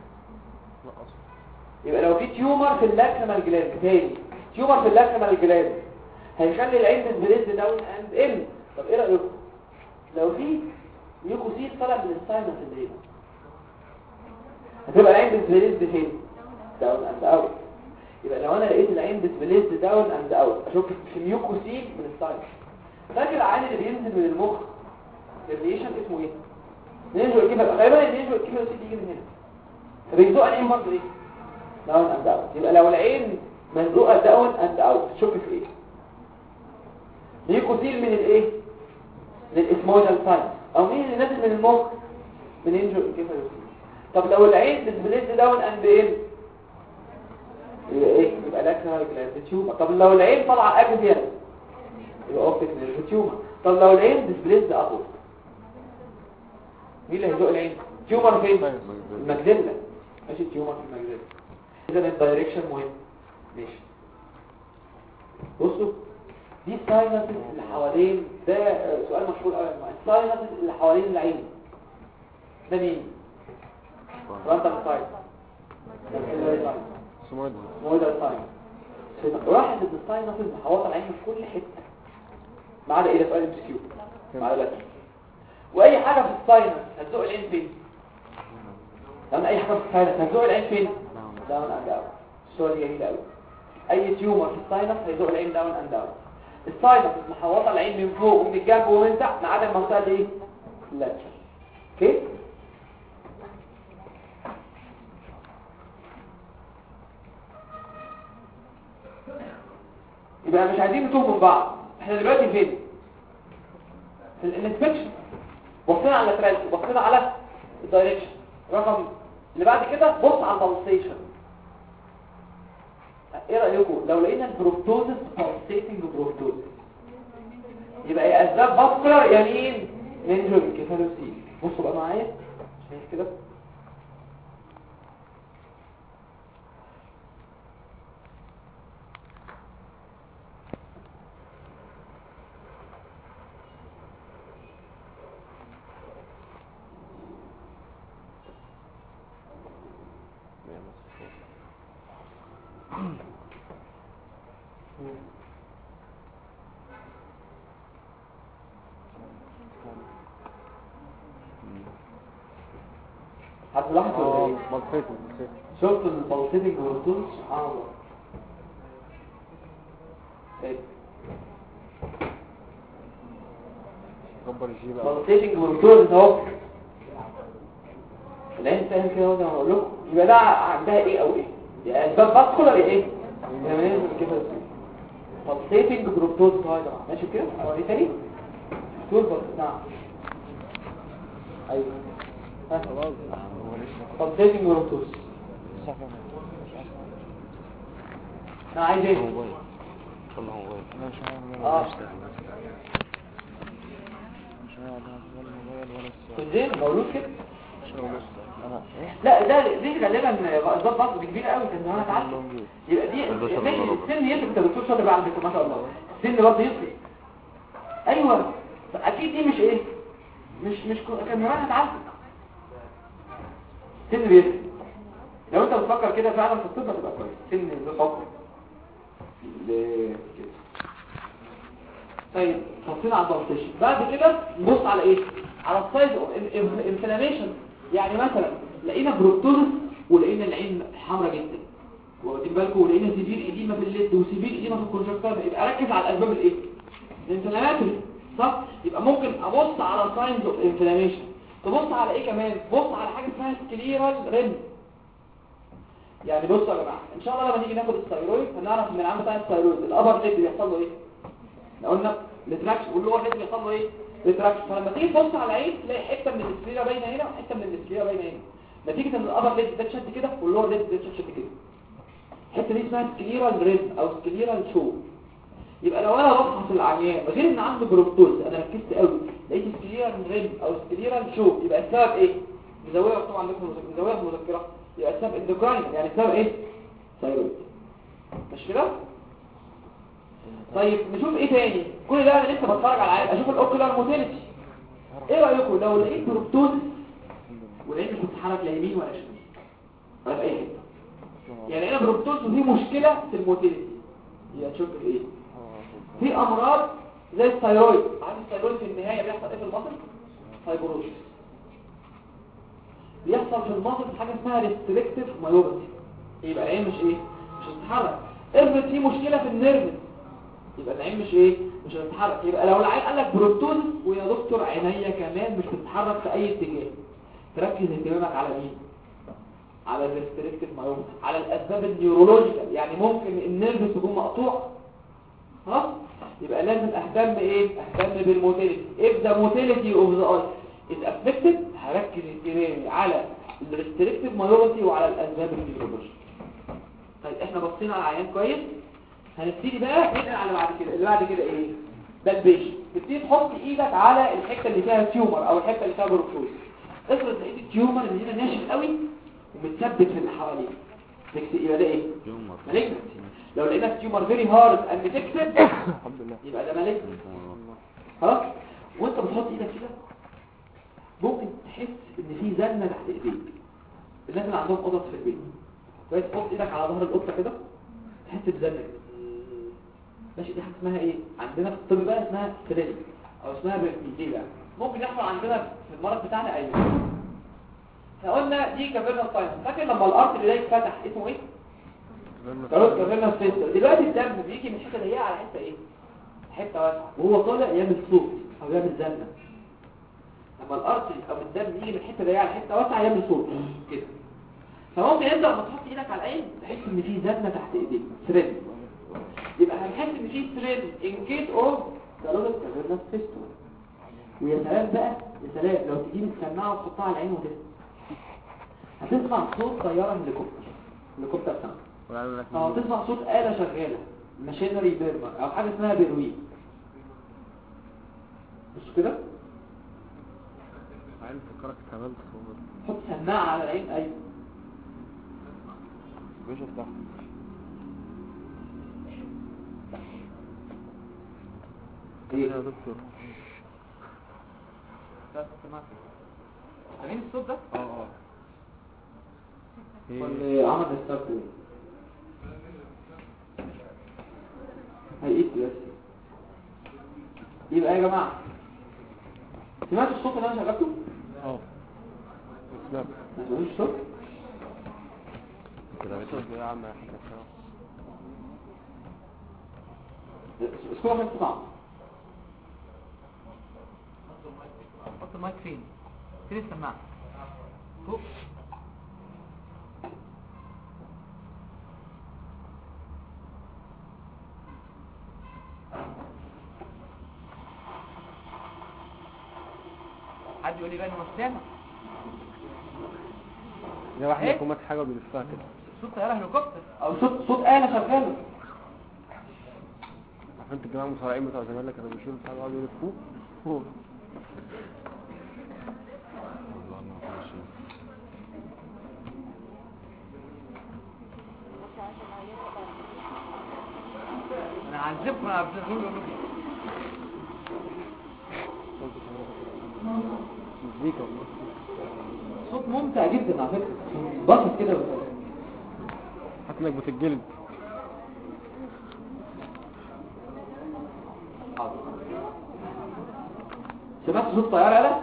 يبقى لو في تيومر في اللاكريمال جلاند تاني تيومر في اللاكريمال جلاند هيخلي العين تسبريد داون اند ان طب ايه رايكم لو في ميوكوسيل طلع من الساينس اللي هنا هتبقى العين تسبريد فين داون اند اوت يبقى لو انا لقيت العين تسبريد داون اند اوت اشوف في ميوكوسيل من الساينس فاكر العين اللي بينزل من المخ الريشن اسمه ايه نينجو الكيفال غالبا النينجو الكيفال بيجي من هنا فبيزوق العين برضه ايه داون اند اوت يبقى لو العين مزقوقه داون اند اوت تشك في ايه ليكوسيل من الايه من الاسمويدال ساينس او مين اللي نازل من المخ من انجو الكيفالوسيل طب لو العين ديسبليد داون اند ان يبقى ايه يبقى لاكريمال جلاند تيومر طب لو العين طالعه اكزيال يبقى اوبتيك نيرف تيومر طب لو العين ديسبليد ابورت مين اللي هيزق العين تيومر فين المجدله ماشي تيومر في المجدله اذا الدايركشن مهم ماشي بصوا دي الساينسز اللي حوالين ده آه، سؤال مشهور قوي الساينسز اللي حوالين العين ده مين فرونتال ساينس سماد مويدال ساينس واحد من الساينسز محوطه العين في كل حته ما عدا ايه ده سؤال ام كيو ما عدا ده واي حاجه في الساينس هتزق العين فين لما اي حاجه في الساينس هتزق العين فين داون اند اوت السؤال جميل قوي اي تيومر في الساينس هيزق العين داون اند اوت الساينس محوطه العين من فوق ومن الجنب ومن تحت ما عدا المنطقه دي ايه اللاترال اوكي يبقى مش عايزين نتوه من بعض احنا دلوقتي فين في الانسبكشن بصينا على اللاترال بصينا على الدايركشن رقم اللي بعد كده بص على البلسيشن ايه رايكم لو لقينا البروتوزس بالسيتنج بروتوزس يبقى ايه اسباب باسكولار يعني ايه نينجو كيفالوسي بصوا بقى معايا شايف كده هتلاحظ ولا اه ايه بلطيته بلطيته شفت البلسيتنج بروتوزس سبحان الله ايه كبر الجي بقى بلسيتنج بروتوزس اهو العين فاهم كده وده هقول لكم يبقى ده عندها ايه او ايه يعني اسباب باسكولار ايه يعني منين كده بلسيتنج بروتوزس اهو يا جماعه ماشي كده اوري تاني دول بس نعم ايوه ها خلاص هو لسه بلسيتنج بروتوزس صح انا عايز ايه موبايل والله موبايل انا مش عارف اه مش عارف ولا الموبايل ولا الساعة كنت زين مولود كده مش عارف بس انا ايه لا ده دي غالبا ضغط ضغط كبير قوي كان زمان اتعلم يبقى دي البشر السن بالغلط. السن يفرق انت دكتور شاطر بقى على فكره ما شاء الله السن برضه يفرق ايوه اكيد دي مش ايه مش مش كو- كان زمان هتعلم السن بيفرق لو انت بتفكر كده فعلا في الطب هتبقى كويس سن له حكم ل- كده. طيب بصينا على البلطيشن بعد كده نبص على ايه على السايز انفلاميشن يعني مثلا لقينا بروتوزس ولقينا العين حمراء جدا واخدين بالكم ولقينا سيفير اديمه في الليد وسيفير اديمه في الكونجكتيفا يبقى ركز على الاسباب الايه الانفلاماتوري صح يبقى ممكن ابص على ساينز اوف انفلاميشن تبص على ايه كمان بص على حاجه اسمها سكليرال ريم يعني بصوا يا جماعه ان شاء الله لما نيجي ناخد الثايرويد هنعرف من العام بتاع الثايرويد الابر ليد بيحصل له ايه احنا قلنا الريتراكشن واللور ليد بيحصل له ايه ريتراكشن فلما تيجي تبص على العين تلاقي حته من السكليرا باينه هنا وحته من السكليرا باينه هنا نتيجه ان الابر ليد ده اتشد كده واللور ليد ده اتشد كده الحته دي اسمها سكليرال ريم او سكليرال شو يبقى لو انا بفحص العيان غير ان عنده بروبتوز انا ركزت قوي لقيت سكليرال ريم او سكليرال شو يبقى السبب ايه مزويه طبعا عندكم مزويه في المذكره يبقى السبب اندوكراين يعني السبب ايه ثايرويد مش كده طيب نشوف ايه تاني كل ده انا لسه بتفرج على العيان اشوف الاوكيولار موتيليتي ايه رايكم لو لقيت بروبتوز ولقيت مش بتتحرك لا يمين ولا شمال ولا في اي حته يعني انا بروبتوز ودي مشكله في الموتيليتي هي تشوف في ايه في امراض زي الثايرويد عندي الثايرويد في النهايه بيحصل ايه في المصل فايبروسيس بيحصل في المصل حاجه اسمها ريستريكتيف مايوباثي يبقى العين مش ايه مش هتتحرك افرض في مشكله في النيرف يبقى العين مش ايه مش هتتحرك يبقى لو العين قال لك بروتوز ويا دكتور عينيا كمان مش بتتحرك في اي اتجاه تركز اهتمامك على مين على الريستريكتيف مايوباثي على الاسباب النيورولوجيكال يعني ممكن النيرف تكون مقطوع ها يبقى لازم اهتم ايه اهتم بالموتيليتي if the motility of the eye is affected هركز اهتمامي على الريستريكتيف مايوباثي وعلى الاسباب النيورولوجيكال طيب احنا بصينا على العيان كويس هنبتدي بقى ننقل على بعد كده اللي بعد كده ايه ده البيشن تبتدي تحط ايدك على الحته اللي فيها تيومر او الحته اللي فيها بروكتوز افرض لقيت التيومر اللي هنا ناشف قوي ومتثبت في اللي حواليه تكتب يبقى ده ايه يوم مالجنت لو لقينا التيومر فيري هارد اند تكتب الحمد لله يبقى ده مالجنت خلاص وانت بتحط ايدك كده ممكن تحس ان في زنه تحت ايديك الناس اللي عندهم قطط في البيت كويس تحط ايدك على ظهر القطه كده تحس بزنه كده ماشي دي حاجه اسمها ايه عندنا في الطب بقى اسمها ستريل او اسمها بيرميدي بقى ممكن يحصل عندنا في المرض بتاعنا ايوه احنا قلنا دي كافيرنا ساينس فاكر لما الارض اللي ده يتفتح اسمه ايه خلاص كافيرنا سيستم دلوقتي الدم بيجي من حته ضيقه على حته ايه حته واسعه وهو طالع يعمل صوت او يعمل زنه لما الارض او الدم يجي من حته ضيقه على حته واسعه يعمل صوت كده فممكن انت لما تحط ايدك على العين تحس ان في زنه تحت ايديك ثريد يبقى هنحس ان في ثريد ان كيس اوف كارولوس كافيرنا سيستم ويا سلام بقى يا سلام لو تجيب السماعه وتحطها على العين وتسمع هتسمع صوت طياره هليكوبتر هليكوبتر ساوند اه تسمع صوت آلة شغالة ماشينري بيرما او حاجة اسمها بيروين مش كده عين فكرك اتهبلت حط سماعة على العين ايوه مش افتح ايه يا دكتور سامعين الصوت ده اه اه ولا عمل الستارت هيقيت بس يبقى يا جماعة سمعت الصوت اللي انا شغلته؟ اه اسلام ما سمعتوش الصوت؟ كده بس يا عم يا حاجة السلام اسكوا عشان تسمعوا حط المايك فين فين السماعه فوق حد يقول لي بقى انه مش سامع زي واحد إيه؟ يكون ماسك حاجة وبيلفها كده صوت طياره هليكوبتر او صوت صوت آلة شغالة عارف انت الجماعة المصارعين بتوع زمان اللي كانوا بيشيلوا حاجة ويقعدوا يلفوه هو والله انه ماشي انا هعذبكم انا هعذبكم مزيكا والله صوت ممتع جدا على فكرة بسط كده بس حتى انك بتتجلد حاضر. سمعت صوت طيارة لا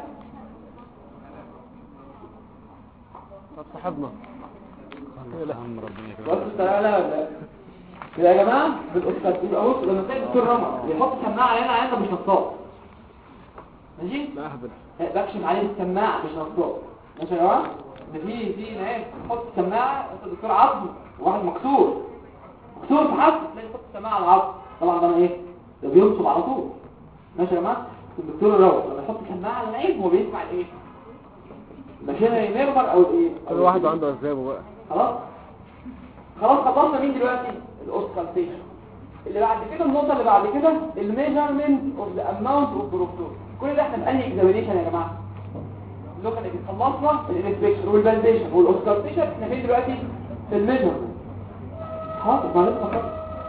طب صاحبنا يا عم ربنا سمعت يكرمك صوت طيارة لا ولا كده يا جماعة بالأستاذ يبقى بص لما تلاقي دكتور رمى بيحط سماعة علينا عيننا مش نصاب ماشي لا اهبل بكشف عليه السماعة مش نصاب ماشي يا جماعة ده في في ناس تحط سماعة انت دكتور عظم وواحد مكسور مكسور في حد تلاقي تحط سماعة على العظم طبعا ده ايه ده بينصب على طول ماشي يا جماعة الدكتور الروح لما يحط سماعة على العين هو بيسمع الايه ماشي نيرمر او الايه كل واحد عنده اسبابه بقى خلاص خلاص خلصنا مين دلوقتي الاوسكالتيشن اللي بعد كده النقطه اللي بعد كده الميجرمنت اوف ذا اماونت اوف بروتون كل ده احنا في انهي اكزامينيشن يا جماعه اللوكال اللي خلصنا الانسبكشن والفاليديشن والاوسكالتيشن احنا فين دلوقتي في الميجرمنت حاضر ما لسه خلاص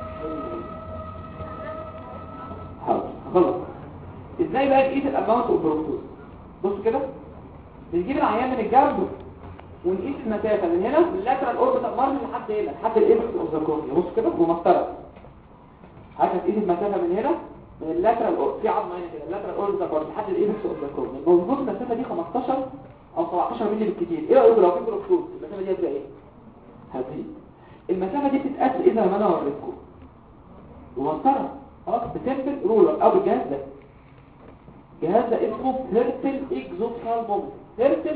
حاضر خلاص ازاي بقى نقيس الاماونت اوف بروتون بص كده بنجيب العيان من الجنب ونقيس المسافه من هنا من اللاترال اوربيتال مارجن لحد هنا لحد الايبكس اوف ذا كورنيا بص كده بمسطره هكذا تقيس المسافه من هنا من اللاترال أور- في عظمه هنا كده اللاترال اوربيتال مارجن لحد الايبكس اوف ذا كورنيا المفروض المسافه دي 15 او 17 مللي بالكتير ايه رايكم لو في بروتون المسافه دي هتبقى ايه هتزيد المسافه دي بتتقاس اذا ما انا وريتكم بمسطره خلاص بتنفذ رولر او بالجهاز ده الجهاز ده اسمه هيرتل اكزوفالمومتر هيرتل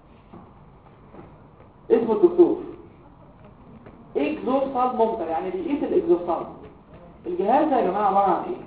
اسمه الدكتور اكزوفالمومتر يعني بيقيس الاكزوفال الجهاز ده يا جماعه عباره عن ايه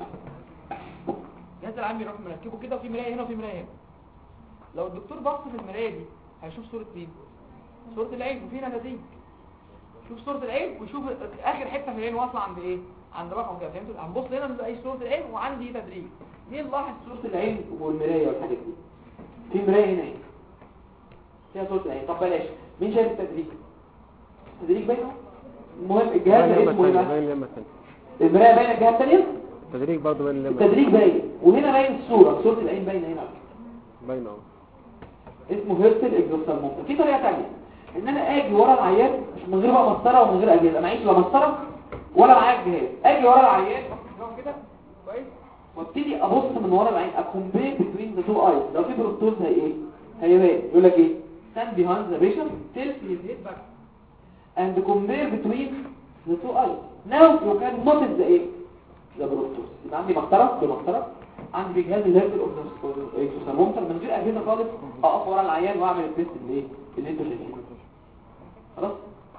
جهاز العام يروح مركبه كده وفي مرايه هنا وفي مرايه هنا لو الدكتور بص في المرايه دي هيشوف صوره مين صوره العين وفي نتائج شوف صوره العين وشوف اخر حته في العين واصله عند ايه عند رقم كده فهمتوا هنبص هنا نلاقي صوره العين وعندي تدريج مين لاحظ صوره صوره العين والمرايه والحاجات دي في مرايه هنا اهي فيها صوره العين طب بلاش مين شايف التدريج التدريج باينه المهم الجهاز ده اسمه ايه بقى باين لما الثاني المرايه باينه الجهه الثانيه التدريج برضه باين لما التدريج باين وهنا باين الصوره صوره العين باينه هنا باين اهو اسمه هيرتل اكزوثالمومتر في طريقه ثانيه ان انا اجي ورا العيان مش من غير بقى مسطره ومن غير اجهزه معيش لا مسطره ولا معايا الجهاز اجي ورا العيان أقف كده كويس وابتدي ابص من ورا العين اكومبير بين ذا تو ايز لو في بروتوز هي ايه هيبان يقول لك ايه stand behind the patient tilt his head back and compare between the two eyes now you can notice the ايه the بروتوز يبقى عندي مسطره بمسطره عندي بجهاز الهيرتل اكزوثالمومتر من غير اجهزه خالص اقف ورا العيان واعمل التيست اللي ايه اللي انتوا شايفينه خلاص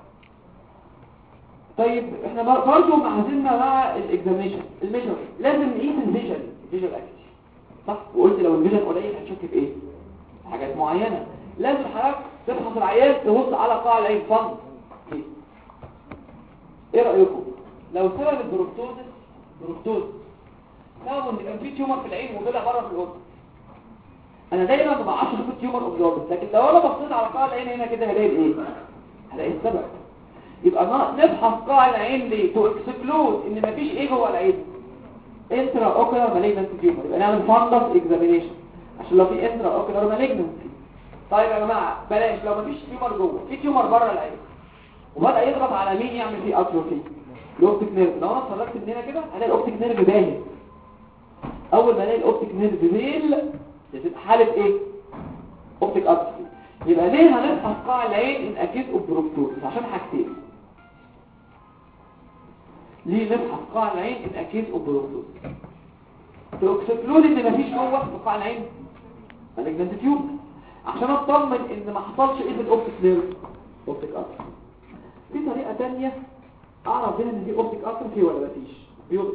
طيب احنا بر- برضو مع زلنا مع الاكزاميشن الميجر لازم نقيس الفيجن الفيجن اكتي صح وقلت لو الفيجن قليل هنشك في ايه حاجات معينه لازم حضرتك تفحص العيان تبص على قاع العين فن ايه ايه رايكم لو سبب البروكتوزس بروكتوز سببه ان كان في تيومر في العين وطلع بره في الاذن انا دايما ما بعرفش اشوف التيومر اوبزورب لكن لو انا بصيت على قاع العين هنا كده هلاقي ايه هلاقي السبب يبقى نا- نفحص قاع العين ليه تو اكسكلود ان مفيش ايه جوه العين انترا اوكولار مالجنت تيومر يبقى نعمل فاندس اكزامينيشن عشان لو في انترا اوكولار مالجنت طيب يا جماعه بلاش لو مفيش تيومر جوه في تيومر بره العين وبدا يضغط على مين يعمل فيه اتروفي الاوبتيك نيرف لو انا اتفرجت من هنا كده هلاقي الاوبتيك نيرف باين اول ما الاقي الاوبتيك نيرف بيل بتبقى حاله ايه اوبتيك اتروفي يبقى ليه هنفحص قاع العين ان اكيد اوبروكتوز عشان حاجتين ليه نفحص قاع العين ان اكيد اوبروكتوز توكسيكلود ان مفيش جوه في قاع العين مالجنت تيوب عشان اطمن ان ما حصلش ايه في الاوبتيك نيرف اوبتيك اتروفي في طريقه تانية اعرف بيها ان دي اوبتيك اتروفي ولا مفيش بيوبس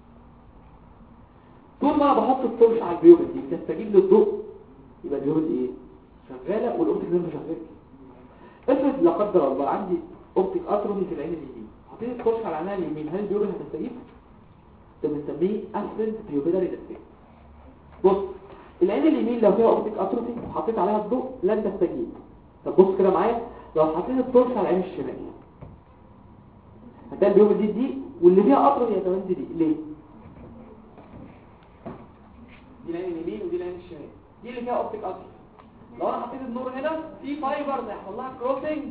طول ما انا بحط الطرش على البيوبس دي بتستجيب للضوء يبقى البيوبس ايه شغاله والاوبتيك نيرف شغال افرض لا قدر الله عندي اوبتيك اتروفي في العين اليمين حطيت الطرش على العين اليمين هل البيوبس هتستجيب ده بنسميه افرنت بيوبيلاري ديفكت بص العين اليمين لو فيها اوبتيك اتروفي وحطيت عليها الضوء لن تستجيب طب بص كده معايا لو حطيت الطرش على العين الشمال هتلاقي البيوم دي دي واللي فيها اتروفي يا كمان دي دي ليه دي العين اليمين ودي العين الشمال دي اللي فيها اوبتيك اتروفي لو انا حطيت النور هنا في فايبرز هيحصل لها كروسنج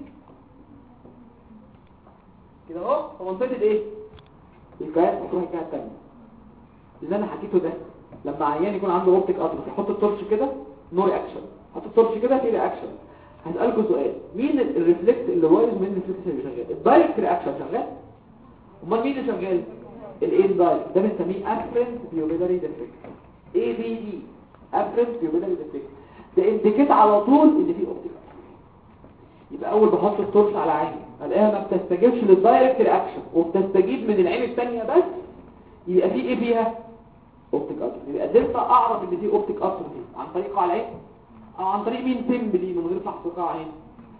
كده اهو في منطقه الايه الجهاز هتروح الجهه الثانيه اللي انا حكيته ده لما عيان يكون عنده اوبتيك اتروفي يحط التورش كده نو رياكشن حط التورش كده في رياكشن هسألكوا سؤال مين ال- الريفلكس اللي بايظ مين الريفلكس اللي شغال الدايركت رياكشن شغال امال مين اللي شغال الاين دايركت ده بنسميه افرنت بيوبيلاري ديفكت اي بي دي افرنت بيوبيلاري ديفكت ده انديكيت على طول ان في اوبتيك يبقى اول بحط التورش على عيني الاقيها ما بتستجيبش للدايركت رياكشن وبتستجيب من العين الثانيه بس يبقى في ايه فيها اوبتيك اتروفي يبقى قدرت اعرف ان في اوبتيك اتروفي عن طريق قاع العين او عن طريق مين تمبلي من غير فحص قاع عين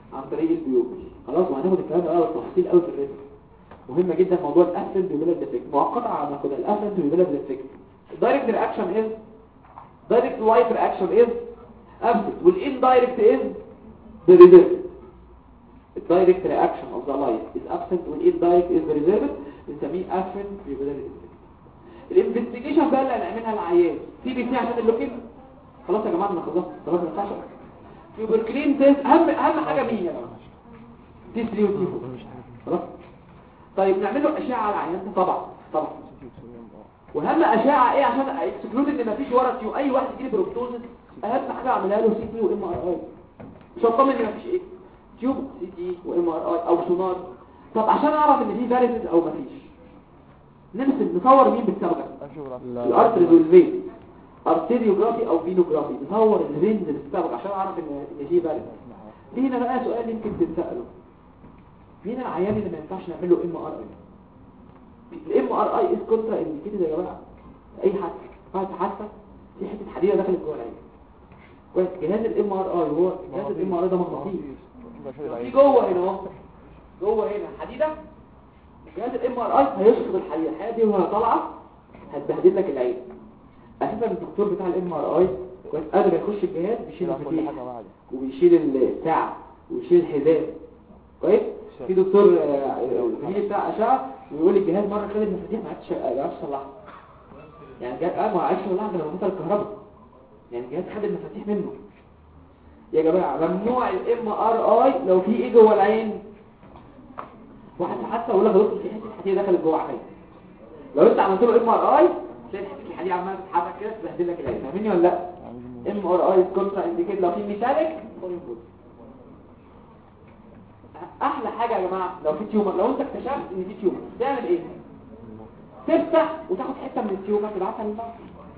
عن طريق البيوت خلاص وهناخد الكلام ده بقى بالتفصيل قوي في الريسك مهم جدا موضوع الافرنت ويبلد ديفكت مؤقتا على ما كده الافرنت ويبلد ديفكت الدايركت رياكشن از دايركت لايف رياكشن از absent والاندايركت از the reverse الدايركت رياكشن اوف ذا لايف is absent والاندايركت is the reserve بنسميه afferent ويبلد ديفكت الانفستيجيشن بقى اللي هنعملها العيان سي بي سي عشان اللوكين خلاص يا جماعه انا خلصت خلاص ما ينفعش تيوبركلين تيست اهم اهم حاجه مين يا جماعه تي 3 وتي 4 خلاص طيب نعمل له اشعه على العيان ده طبعا طبعا واهم اشعه ايه عشان اكسكلود ان مفيش ورا تيو اي واحد يجيلي بروكتوزس اهم حاجه اعملها له سي تي وام ار اي مش هطمن ان مفيش ايه تيوب سي تي وام ار اي او سونار طب عشان اعرف ان في فاريسز او مفيش نرسم نصور مين بالصبغه الارتريز والفين ارتريوجرافي او فينوجرافي نصور الرينج بالصبغه عشان اعرف ان ان في فاريسز دي هنا بقى سؤال يمكن تتساله مين العيان اللي ما ينفعش نعمل له ام ار اي الام ار اي از كونترا انديكيتد يا جماعه اي حد بعد حادثه في حته حديده دخلت جوه العين كويس جهاز الام ار اي هو جهاز الام ار اي ده مغناطيسي في جوه هنا اهو جوه هنا حديده جهاز الام ار اي هيشفط الحديده الحديده دي وهي طالعه هتبهدل لك العين اساسا الدكتور بتاع الام ار اي كويس قادر يخش الجهاز بيشيل المفاتيح وبيشيل الساعه ويشيل الحزام كويس في دكتور زميلي بتاع اشعه ويقول لي الجهاز مره خد المفاتيح ما عادش ما عادش يصلحها يعني الجهاز اه ما عادش يصلحها غير لما تطلع الكهرباء يعني الجهاز خد المفاتيح منه يا جماعه ممنوع الام ار اي لو في ايه جوه العين واحد حتى يقول لك دكتور في حته حديده دخلت جوه عيني لو انت عملت له ام ار اي تلاقي حته الحديده عماله تتحرك كده تبهدل لك العين فاهمني ولا لا ام ار اي كونترا انديكيت لو في ميتاليك احلى حاجه يا جماعه لو في تيومر لو انت اكتشفت ان في تيومر تعمل ايه تفتح وتاخد حته من التيومر تبعتها للمعمل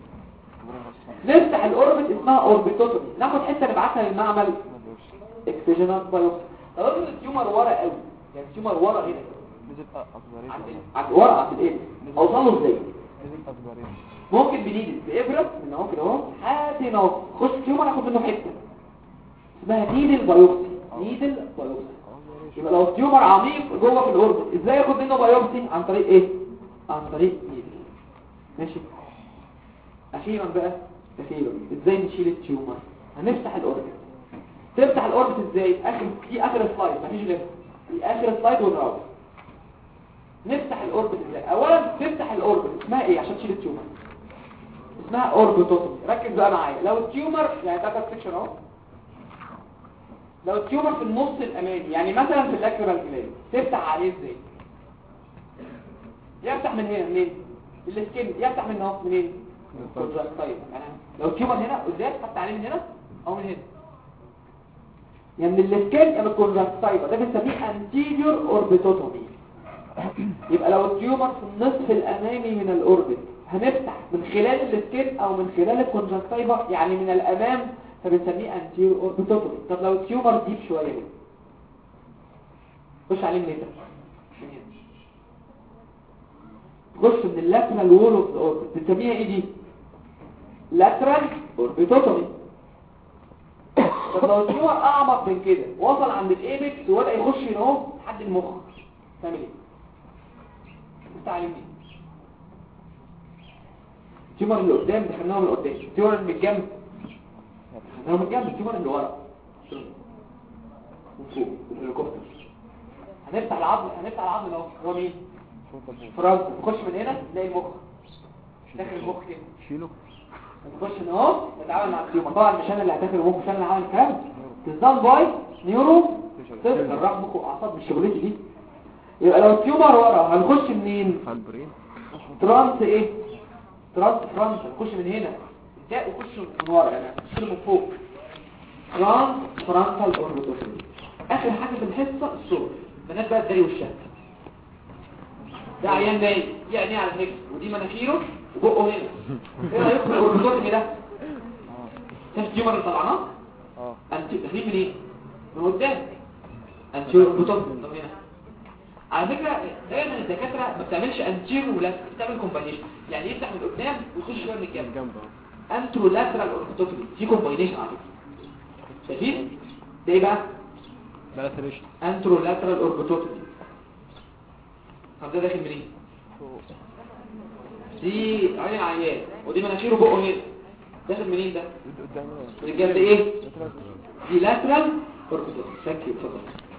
نفتح الاوربت اسمها اوربيتوتومي ناخد حته نبعتها للمعمل اكسجينات بايوبسي لو ان التيومر ورا قوي يعني التيومر ورا هنا عند عند ورا عند الايه اوصل له ازاي ممكن بنيدل بابره من اهو كده اهو لحد هنا اهو خش تيومر اخد منه حته اسمها نيدل بايوبسي نيدل بايوبسي يبقى لو التيومر عميق جوه في الاوربت ازاي ياخد منه بايوبسي عن طريق ايه عن طريق نيدل ماشي اخيرا بقى اخيرا ازاي نشيل التيومر هنفتح الاوربت تفتح الاوربت ازاي اخر في اخر سلايد مفيش غير في اخر سلايد ونراجع نفتح الاوربت ازاي اولا تفتح الاوربت اسمها ايه عشان تشيل التيومر اسمها اوربيتوتومي ركز بقى معايا لو التيومر يعني ده كات سيكشن اهو لو التيومر في النص الامامي يعني مثلا في الاكرال جلاند تفتح عليه ازاي يفتح من هنا منين السكين يفتح من اهو منين طيب يعني لو التيومر هنا قدام فتح عليه من هنا او من هنا يعني من السكين يا من الكونجكتيفا ده بنسميه انتيريور اوربيتوتومي يبقى لو التيومر في النصف الامامي من الاوربت هنفتح من خلال السكين او من خلال الكونجكتيفا يعني من الامام فبنسميه انتيريور اوربيتوتومي طب لو التيومر ديب شويه كده خش عليه منين خش من اللاترال وول اوف الاوربت بنسميها ايه دي لاترال اوربيتوتومي طب لو التيومر اعمق من كده وصل عند الايبكس وبدا يخش هنا اهو لحد المخ تعمل ايه تعلم ايه التيومر اللي قدام دخلناه من قدام التيومر اللي من الجنب دخلناه من الجنب التيومر اللي ورا من فوق الهليكوبتر هنفتح العظم هنفتح العظم ده هو مين فرنسا نخش من هنا نلاقي المخ داخل المخ كده شيله نخش هنا اهو نتعامل مع التيومر طبعا مش انا اللي هتاخد المخ مش انا اللي هعمل الكلام تنظام باي نيورو طب جراح مخ واعصاب مش شغلتي دي يبقى لو التيومر ورا هنخش منين البرين ترانس ايه ترانس فرانس نخش من هنا ده وخش من ورا يعني نخش من فوق ترانس فرانسال اوربيتومي اخر حاجه في الحصه الصور بنات بقى الدري والشك ده عيان نايم دي عينيه على النكس ودي مناخيره وبقه هنا ايه رايكم في الاوربيتومي ده شايف التيومر اللي طلعناه اه انت داخلين منين من قدام انتيرو اوربيتومي طب هنا على فكرة دايما الدكاترة ما بتعملش انتيرو ولا بتعمل كومباينيشن يعني يفتح من قدام ويخش شويه من الجنب جنب اهو انترو لاترال اوربيتومي دي كومباينيشن على فكرة شايفين ده ايه بقى ده احنا الدكاترة ما بتعملش انتيرو ولا بتعمل كومباينيشن يعني يفتح من قدام ويخش شويه من الجنب انترو لاترال اوربيتومي ده لاتريشن انترو لاترال اوربيتوتومي طب ده داخل منين دي عين العيان ودي مناخيره بقه هنا داخل منين ده قدامي من الجنب ايه دي لاترال اوربيتوتومي ثانك يو اتفضل